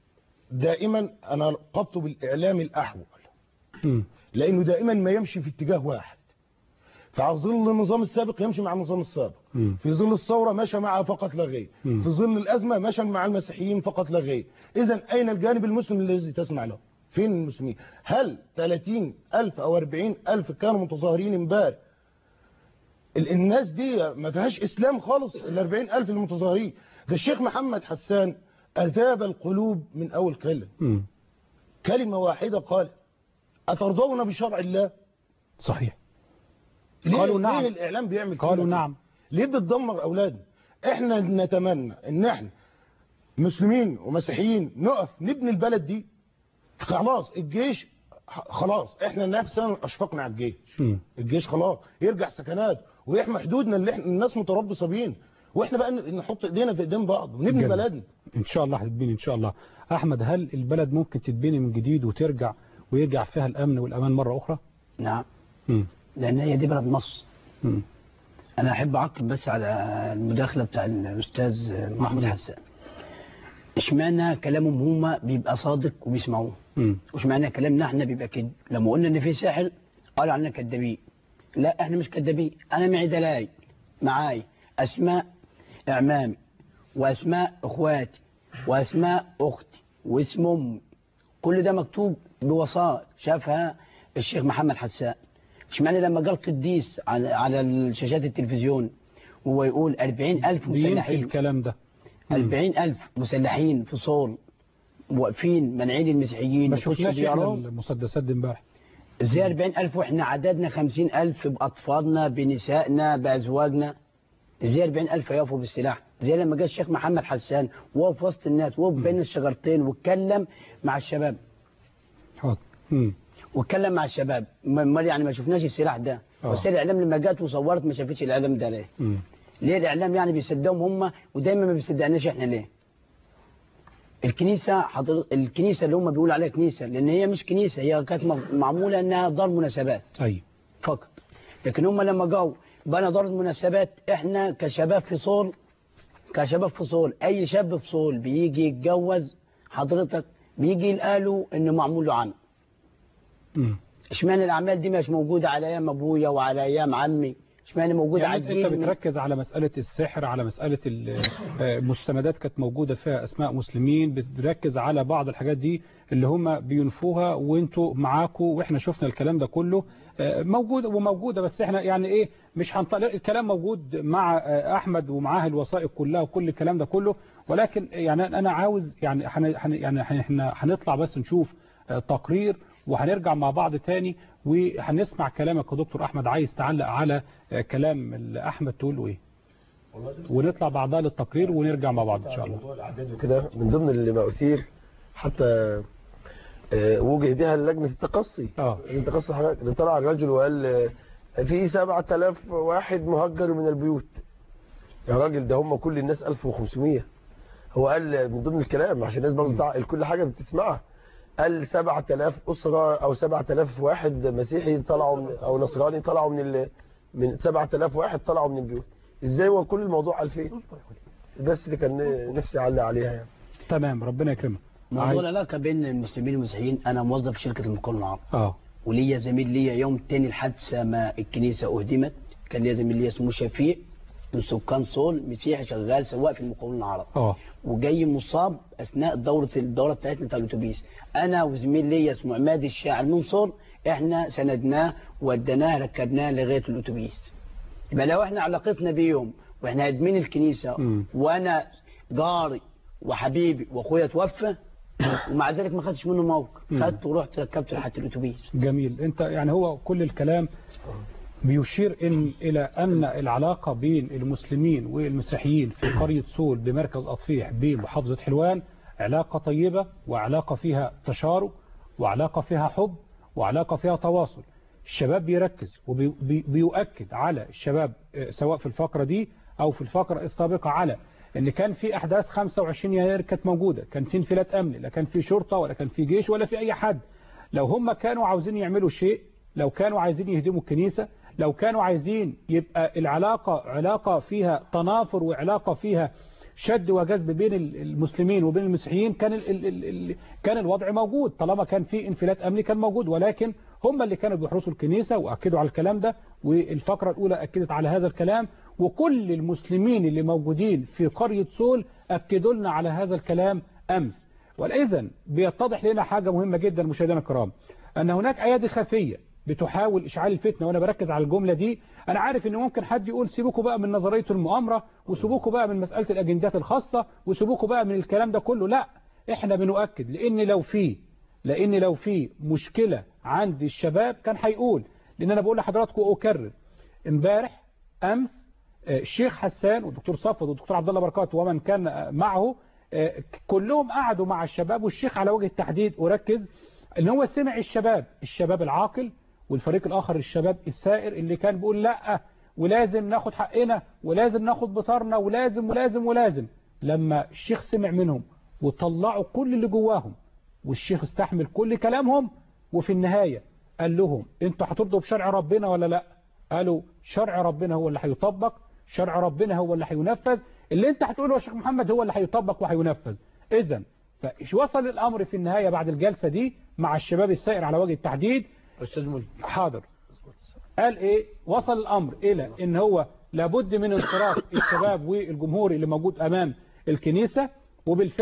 دائما أنا لقبته بالإعلام الأحول مم. لأنه دائما ما يمشي في اتجاه واحد ففي ظل النظام السابق يمشي مع النظام السابق مم. في ظل الثورة مشى معها فقط لا غير مم. في ظل الأزمة مشى مع المسيحيين فقط لا غير إذا أين الجانب المسلم الذي تسمع له فين المسلمين هل 30 ألف أو 40 ألف كانوا متظاهرين امبارح ال- الناس دي ما فيهاش إسلام خالص ال 40 ألف المتظاهرين ده الشيخ محمد حسان أذاب القلوب من أول كلمة مم. كلمة واحدة قال أترضون بشرع الله صحيح ليه قالوا نعم. ليه الإعلام بيعمل كده قالوا نعم ليه بتدمر أولادنا احنا نتمنى ان احنا مسلمين ومسيحيين نقف نبني البلد دي خلاص الجيش ح- خلاص احنا نفسنا اشفقنا على الجيش مم. الجيش خلاص يرجع سكنات ويحمي حدودنا اللي احنا الناس متربصه بينا واحنا بقى ن- نحط ايدينا في ايدين بعض ونبني جميل. بلدنا ان شاء الله هتتبني ان شاء الله احمد هل البلد ممكن تتبني من جديد وترجع ويرجع فيها الامن والامان مره اخرى نعم مم. لان هي دي بلد مصر مم. انا احب اعقب بس على المداخله بتاع الاستاذ محمود حسان اشمعنى كلامهم هم بيبقى صادق وبيسمعوه مم. واشمعنى كلامنا احنا بيبقى كده لما قلنا ان في ساحل قالوا عننا كدابين لا احنا مش كدابين انا معي دلايل معاي اسماء اعمامي واسماء اخواتي واسماء اختي واسم امي كل ده مكتوب بوثائق شافها الشيخ محمد حسان اشمعنى لما قال قديس على على شاشات التلفزيون وهو يقول 40000 بينفي مسلحين الكلام ده 40000 مسلحين في صول واقفين مانعين المسيحيين ما يخشوا شفناش احنا ديارهم المسدسات دي امبارح ازاي 40000 واحنا عددنا 50000 باطفالنا بنسائنا بازواجنا ازاي 40000 يقفوا بالسلاح زي لما جه الشيخ محمد حسان وقف وسط الناس وقف بين الشجرتين واتكلم مع الشباب حاضر مم. واتكلم مع الشباب م- امال يعني ما شفناش السلاح ده آه. بس الاعلام لما جت وصورت ما شافتش الاعلام ده ليه مم. ليه الاعلام يعني بيصدقهم هم ودايما ما بيصدقناش احنا ليه الكنيسه حضر... الكنيسه اللي هم بيقولوا عليها كنيسه لان هي مش كنيسه هي كانت م- معموله انها دار مناسبات ايوه فقط لكن هم لما جاوا بنى دار المناسبات احنا كشباب في صول كشباب في صول اي شاب في صول بيجي يتجوز حضرتك بيجي يلقاله انه معمول له عمل مم. اشمعنى الاعمال دي مش موجوده على ايام ابويا وعلى ايام عمي اشمعنى موجوده على يعني الجيل انت من- بتركز على مسألة السحر على مسألة ال- آه، مستندات كانت موجودة فيها اسماء مسلمين بتركز على بعض الحاجات دي اللي هم بينفوها وانتوا معاكوا واحنا شفنا الكلام ده كله آه، موجود وموجودة بس احنا يعني ايه مش هنطلع الكلام موجود مع آه، احمد ومعاه الوثائق كلها وكل الكلام ده كله ولكن يعني انا عاوز يعني هن هن- يعني احنا هنطلع بس نشوف آه، تقرير وهنرجع مع بعض تاني وهنسمع كلامك يا دكتور احمد عايز تعلق على آه، كلام ال- احمد تقول له ايه ونطلع بعدها للتقرير ونرجع مع بعض ان شاء الله كده من ضمن اللي ما أثير حتى آه، وجه بها لجنة التقصي اه التقصي حضرتك اللي طلع الرجل وقال آه، في 7000 واحد مهجر من البيوت يا راجل ده هم كل الناس 1500 هو قال من ضمن الكلام عشان الناس برضه تعقل كل حاجة بتسمعها قال 7000 أسرة أو 7000 واحد مسيحي طلعوا من أو نصراني طلعوا من ال... من 7000 واحد طلعوا من البيوت ازاي هو كل الموضوع 2000 بس اللي كان نفسي اعلق عليها يعني تمام ربنا يكرمك موضوع عايز- العلاقه بين المسلمين والمسيحيين انا موظف في شركه المقاولون العرب اه وليا زميل ليا يوم تاني الحادثه ما الكنيسه اهدمت كان ليا زميل ليا اسمه شفيق من سكان صول مسيحي شغال سواق في المقاولون العرب اه وجاي مصاب اثناء دوره الدوره بتاعتنا بتاع الاتوبيس انا وزميل ليا اسمه عماد الشاعر من صول احنا سندناه وديناه ركبناه لغايه الاتوبيس يبقى لو احنا علاقتنا بيهم واحنا ادمين الكنيسه مم. وانا جاري وحبيبي واخويا توفى ومع ذلك ما خدتش منه موقف مم. خدت ورحت ركبت لحد الاتوبيس جميل انت يعني هو كل الكلام بيشير إن إلى أن العلاقة بين المسلمين والمسيحيين في قرية سول بمركز أطفيح بمحافظة حلوان علاقة طيبة وعلاقة فيها تشارك وعلاقة فيها حب وعلاقة فيها تواصل الشباب بيركز وبيؤكد على الشباب آه، سواء في الفقرة دي أو في الفقرة السابقة على ان كان في احداث 25 يناير كانت موجودة كان في انفلات امن لا كان في شرطة ولا كان في جيش ولا في اي حد لو هم كانوا عاوزين يعملوا شيء لو كانوا عايزين يهدموا الكنيسة لو كانوا عايزين يبقى العلاقة علاقة فيها تنافر وعلاقة فيها شد وجذب بين المسلمين وبين المسيحيين كان ال ال ال ال كان الوضع موجود طالما كان في انفلات امني كان موجود ولكن هم اللي كانوا بيحرسوا الكنيسة واكدوا على الكلام ده والفقرة الاولى اكدت على هذا الكلام وكل المسلمين اللي موجودين في قرية سول اكدوا لنا على هذا الكلام امس واذا بيتضح لنا حاجة مهمة جدا مشاهدينا الكرام ان هناك ايادي خفية بتحاول اشعال الفتنة وانا بركز على الجملة دي انا عارف ان ممكن حد يقول سيبوكوا بقى من نظرية المؤامرة وسيبوكوا بقى من مسألة الاجندات الخاصة وسيبوكوا بقى من الكلام ده كله لا احنا بنؤكد لان لو في لان لو في مشكلة عند الشباب كان هيقول لان انا بقول لحضراتكم اكرر امبارح امس آه، الشيخ حسان والدكتور صفد والدكتور عبد الله بركات ومن كان آه، معه آه، كلهم قعدوا مع الشباب والشيخ على وجه التحديد وركز ان هو سمع الشباب الشباب العاقل والفريق الاخر الشباب السائر اللي كان بيقول لا ولازم ناخد حقنا ولازم ناخد بطارنا ولازم ولازم ولازم لما الشيخ سمع منهم وطلعوا كل اللي جواهم والشيخ استحمل كل كلامهم وفي النهاية قال لهم انتوا هترضوا بشرع ربنا ولا لا قالوا شرع ربنا هو اللي هيطبق شرع ربنا هو اللي هينفذ اللي انت هتقوله يا شيخ محمد هو اللي هيطبق وهينفذ اذا فوصل الامر في النهاية بعد الجلسة دي مع الشباب السائر على وجه التحديد استاذ مولي حاضر قال ايه وصل الامر الى ان هو لابد من انصراف الشباب والجمهور اللي موجود امام الكنيسة وبالفعل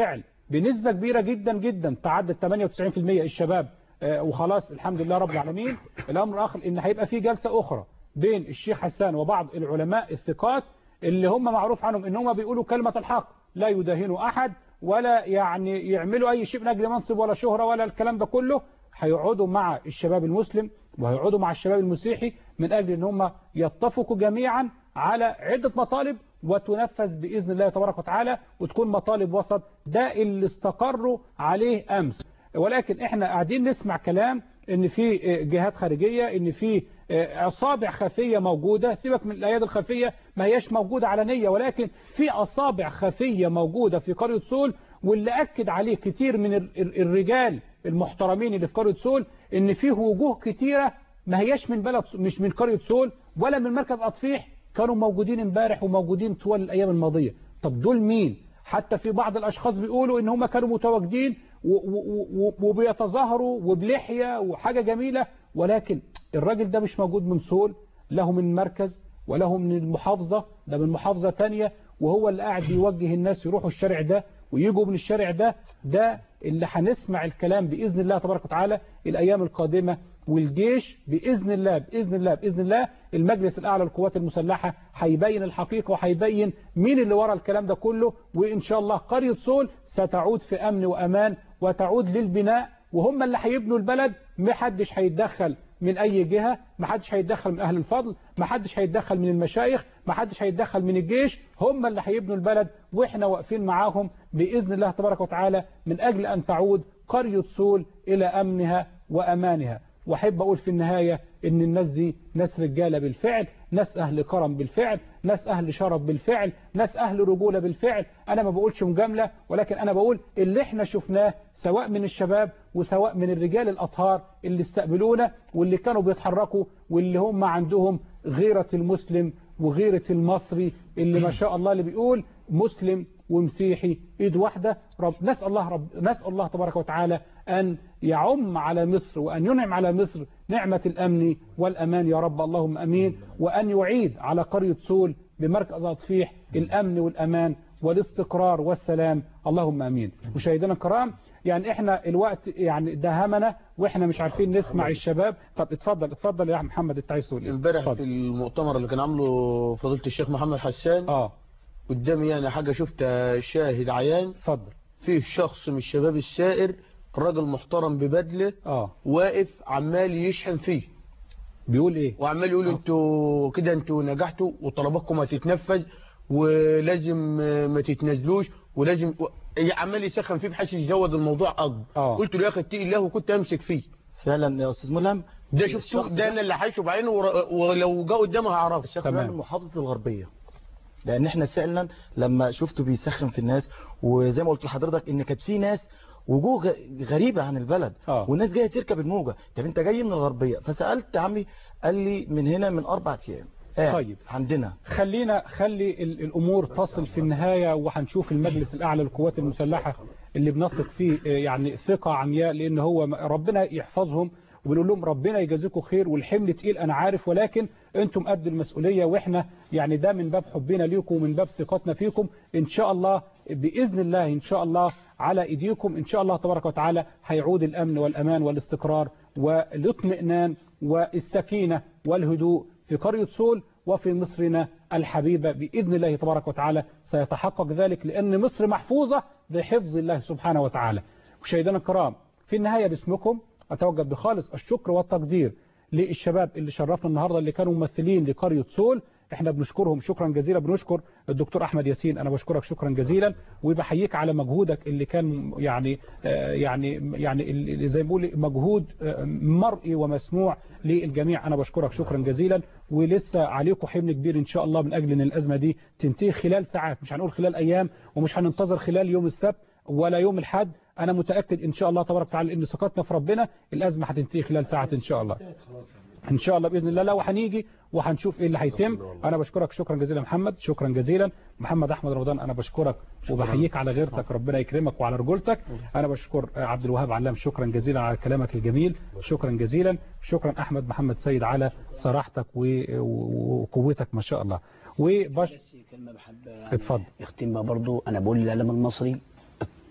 بنسبة كبيرة جدا جدا تعدت 98% الشباب آه، وخلاص الحمد لله رب العالمين الأمر الآخر إن هيبقى في جلسة أخرى بين الشيخ حسان وبعض العلماء الثقات اللي هم معروف عنهم إن هم بيقولوا كلمة الحق لا يداهنوا أحد ولا يعني يعملوا أي شيء من أجل منصب ولا شهرة ولا الكلام ده كله هيقعدوا مع الشباب المسلم وهيقعدوا مع الشباب المسيحي من أجل أن هم يتفقوا جميعا على عدة مطالب وتنفذ بإذن الله تبارك وتعالى وتكون مطالب وسط ده اللي استقروا عليه أمس ولكن احنا قاعدين نسمع كلام ان في جهات خارجية ان في اصابع خفية موجودة سيبك من الايادي الخفية ما هياش موجودة علنية ولكن في اصابع خفية موجودة في قرية سول واللي اكد عليه كتير من ال- ال- الرجال المحترمين اللي في قرية سول ان فيه وجوه كتيرة ما هياش من بلد مش من قرية سول ولا من مركز اطفيح كانوا موجودين امبارح وموجودين طوال الايام الماضية طب دول مين حتى في بعض الاشخاص بيقولوا ان هم كانوا متواجدين و- و- و- وبيتظاهروا وبلحية وحاجة جميلة ولكن الراجل ده مش موجود من سول له من مركز وله من المحافظة ده من محافظة تانية وهو اللي قاعد بيوجه الناس يروحوا الشارع ده ويجوا من الشارع ده ده اللي هنسمع الكلام بإذن الله تبارك وتعالى الأيام القادمة والجيش بإذن الله بإذن الله بإذن الله المجلس الأعلى للقوات المسلحة هيبين الحقيقة وهيبين مين اللي ورا الكلام ده كله وإن شاء الله قرية سول ستعود في أمن وأمان وتعود للبناء وهم اللي هيبنوا البلد محدش هيتدخل من أي جهة محدش هيتدخل من أهل الفضل محدش هيتدخل من المشايخ محدش هيتدخل من الجيش هم اللي هيبنوا البلد وإحنا واقفين معاهم بإذن الله تبارك وتعالى من أجل أن تعود قرية سول إلى أمنها وأمانها واحب اقول في النهاية ان الناس دي ناس رجالة بالفعل ناس اهل كرم بالفعل ناس اهل شرف بالفعل ناس اهل رجولة بالفعل انا ما بقولش مجاملة ولكن انا بقول اللي احنا شفناه سواء من الشباب وسواء من الرجال الاطهار اللي استقبلونا واللي كانوا بيتحركوا واللي هم عندهم غيرة المسلم وغيرة المصري اللي ما شاء الله اللي بيقول مسلم ومسيحي ايد واحدة رب نسأل الله رب نسأل الله تبارك وتعالى أن يعم على مصر وأن ينعم على مصر نعمة الأمن والأمان يا رب اللهم أمين وأن يعيد على قرية سول بمركز أطفيح الأمن والأمان والاستقرار والسلام اللهم أمين مشاهدينا الكرام يعني احنا الوقت يعني دهمنا واحنا مش عارفين نسمع الشباب طب اتفضل اتفضل يا محمد انت عايز تقول إيه؟ امبارح اتفضل. في المؤتمر اللي كان عامله فضيلة الشيخ محمد حسان اه قدامي يعني حاجة شفتها شاهد عيان اتفضل فيه شخص من الشباب السائر راجل محترم ببدله اه واقف عمال يشحن فيه بيقول ايه وعمال يقول انتوا كده انتوا نجحتوا وطلباتكم هتتنفذ ولازم ما تتنازلوش ولازم و... عمال يسخن فيه بحيث يزود الموضوع اكبر آه. قلت له يا اخي اتقي الله وكنت امسك فيه فعلا يا استاذ ملهم ده شفته ده انا اللي حاشه بعينه ور- ولو جه قدامي هعرفه الشخص ده من محافظة الغربية لان احنا فعلا لما شفته بيسخن في الناس وزي ما قلت لحضرتك ان كانت في ناس وجوه غ- غريبة عن البلد آه. والناس جاية تركب الموجة طب انت جاي من الغربية فسألت عمي قال لي من هنا من اربع ايام قاعد طيب. عندنا خلينا خلي ال- الامور تصل في النهايه وهنشوف المجلس الاعلى للقوات المسلحه اللي بنثق فيه آه، يعني ثقه عمياء لان هو م- ربنا يحفظهم وبنقول لهم ربنا يجازيكم خير والحمل تقيل انا عارف ولكن انتم قد المسؤوليه واحنا يعني ده من باب حبنا ليكم ومن باب ثقتنا فيكم ان شاء الله باذن الله ان شاء الله على ايديكم ان شاء الله تبارك وتعالى هيعود الامن والامان والاستقرار والاطمئنان والسكينه والهدوء في قريه سول وفي مصرنا الحبيبة بإذن الله تبارك وتعالى سيتحقق ذلك لأن مصر محفوظة بحفظ الله سبحانه وتعالى مشاهدينا الكرام في النهاية باسمكم أتوجه بخالص الشكر والتقدير للشباب اللي شرفنا النهاردة اللي كانوا ممثلين لقرية سول احنا بنشكرهم شكرا جزيلا بنشكر الدكتور احمد ياسين انا بشكرك شكرا جزيلا وبحييك على مجهودك اللي كان يعني آه، يعني يعني اللي زي ما بقول مجهود آه، مرئي ومسموع للجميع انا بشكرك شكرا جزيلا ولسه عليكم حمل كبير ان شاء الله من اجل ان الازمه دي تنتهي خلال ساعات مش هنقول خلال ايام ومش هننتظر خلال يوم السبت ولا يوم الحد انا متاكد ان شاء الله تبارك وتعالى ان ثقتنا في ربنا الازمه هتنتهي خلال ساعات ان شاء الله ان شاء الله باذن الله لا وهنيجي وهنشوف ايه اللي هيتم انا بشكرك شكرا جزيلا محمد شكرا جزيلا محمد احمد رمضان انا بشكرك وبحييك على غيرتك ربنا يكرمك وعلى رجولتك انا بشكر عبد الوهاب علام شكرا جزيلا على كلامك الجميل شكرا جزيلا شكرا احمد محمد سيد على صراحتك و- و- وقوتك ما شاء الله وبش كلمة بحب اتفضل اختم بها برضو انا بقول للاعلام المصري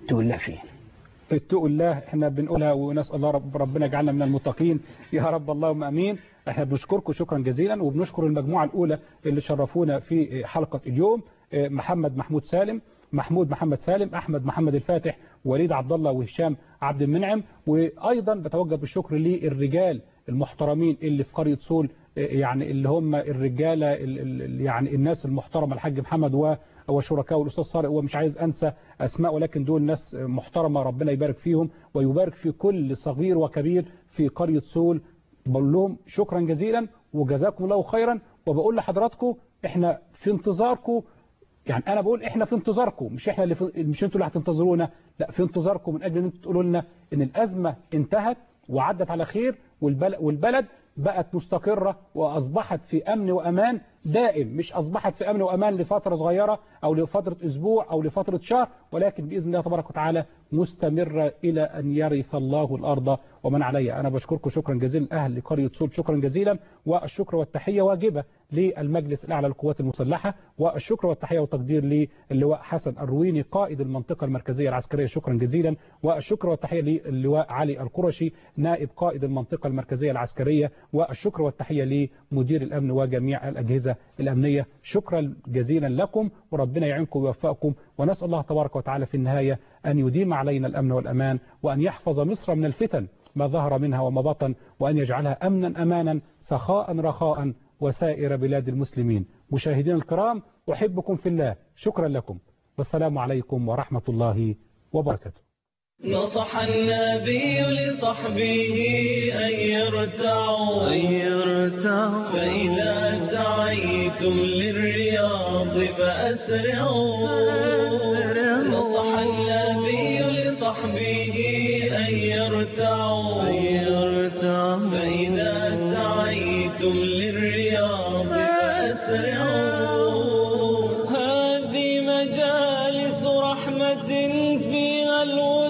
تقول لا فين اتقوا الله احنا بنقولها ونسال الله رب ربنا يجعلنا من المتقين يا رب اللهم امين احنا بنشكركم شكرا جزيلا وبنشكر المجموعه الاولى اللي شرفونا في حلقه اليوم اه، محمد محمود سالم محمود محمد سالم احمد محمد الفاتح وليد عبد الله وهشام عبد المنعم وايضا بتوجه بالشكر للرجال المحترمين اللي في قريه صول اه، يعني اللي هم الرجاله ال- ال- ال- يعني الناس المحترمه الحاج محمد و وشركاء والاستاذ طارق ومش عايز انسى اسماء ولكن دول ناس محترمه ربنا يبارك فيهم ويبارك في كل صغير وكبير في قريه سول بقول لهم شكرا جزيلا وجزاكم الله خيرا وبقول لحضراتكم احنا في انتظاركم يعني انا بقول احنا في انتظاركم مش احنا اللي في مش انتوا اللي هتنتظرونا لا في انتظاركم من اجل ان انتوا تقولوا لنا ان الازمه انتهت وعدت على خير والبلد, والبلد بقت مستقرة وأصبحت في أمن وأمان دائم مش أصبحت في أمن وأمان لفترة صغيرة أو لفترة أسبوع أو لفترة شهر ولكن بإذن الله تبارك وتعالى مستمرة إلى أن يرث الله الأرض ومن عليها أنا بشكركم شكرا جزيلا أهل قرية سول شكرا جزيلا والشكر والتحية واجبة للمجلس الأعلى للقوات المسلحة والشكر والتحية والتقدير للواء حسن الرويني قائد المنطقة المركزية العسكرية شكرا جزيلا والشكر والتحية للواء علي القرشي نائب قائد المنطقة المركزية العسكرية والشكر والتحية لمدير الأمن وجميع الأجهزة الأمنية شكرا جزيلا لكم وربنا يعينكم ويوفقكم ونسأل الله تبارك وتعالى في النهاية أن يديم علينا الأمن والأمان وأن يحفظ مصر من الفتن ما ظهر منها وما بطن وأن يجعلها أمنا أمانا سخاء رخاء وسائر بلاد المسلمين مشاهدين الكرام أحبكم في الله شكرا لكم والسلام عليكم ورحمة الله وبركاته نصح النبي لصحبه أن يرتعوا أن يرتعوا فإذا سعيتم للرياض فأسرعوا نصح النبي لصحبه أن يرتعوا أن يرتعوا فإذا سعيتم للرياض فأسرعوا هذه مجالس رحمة فيها الوعي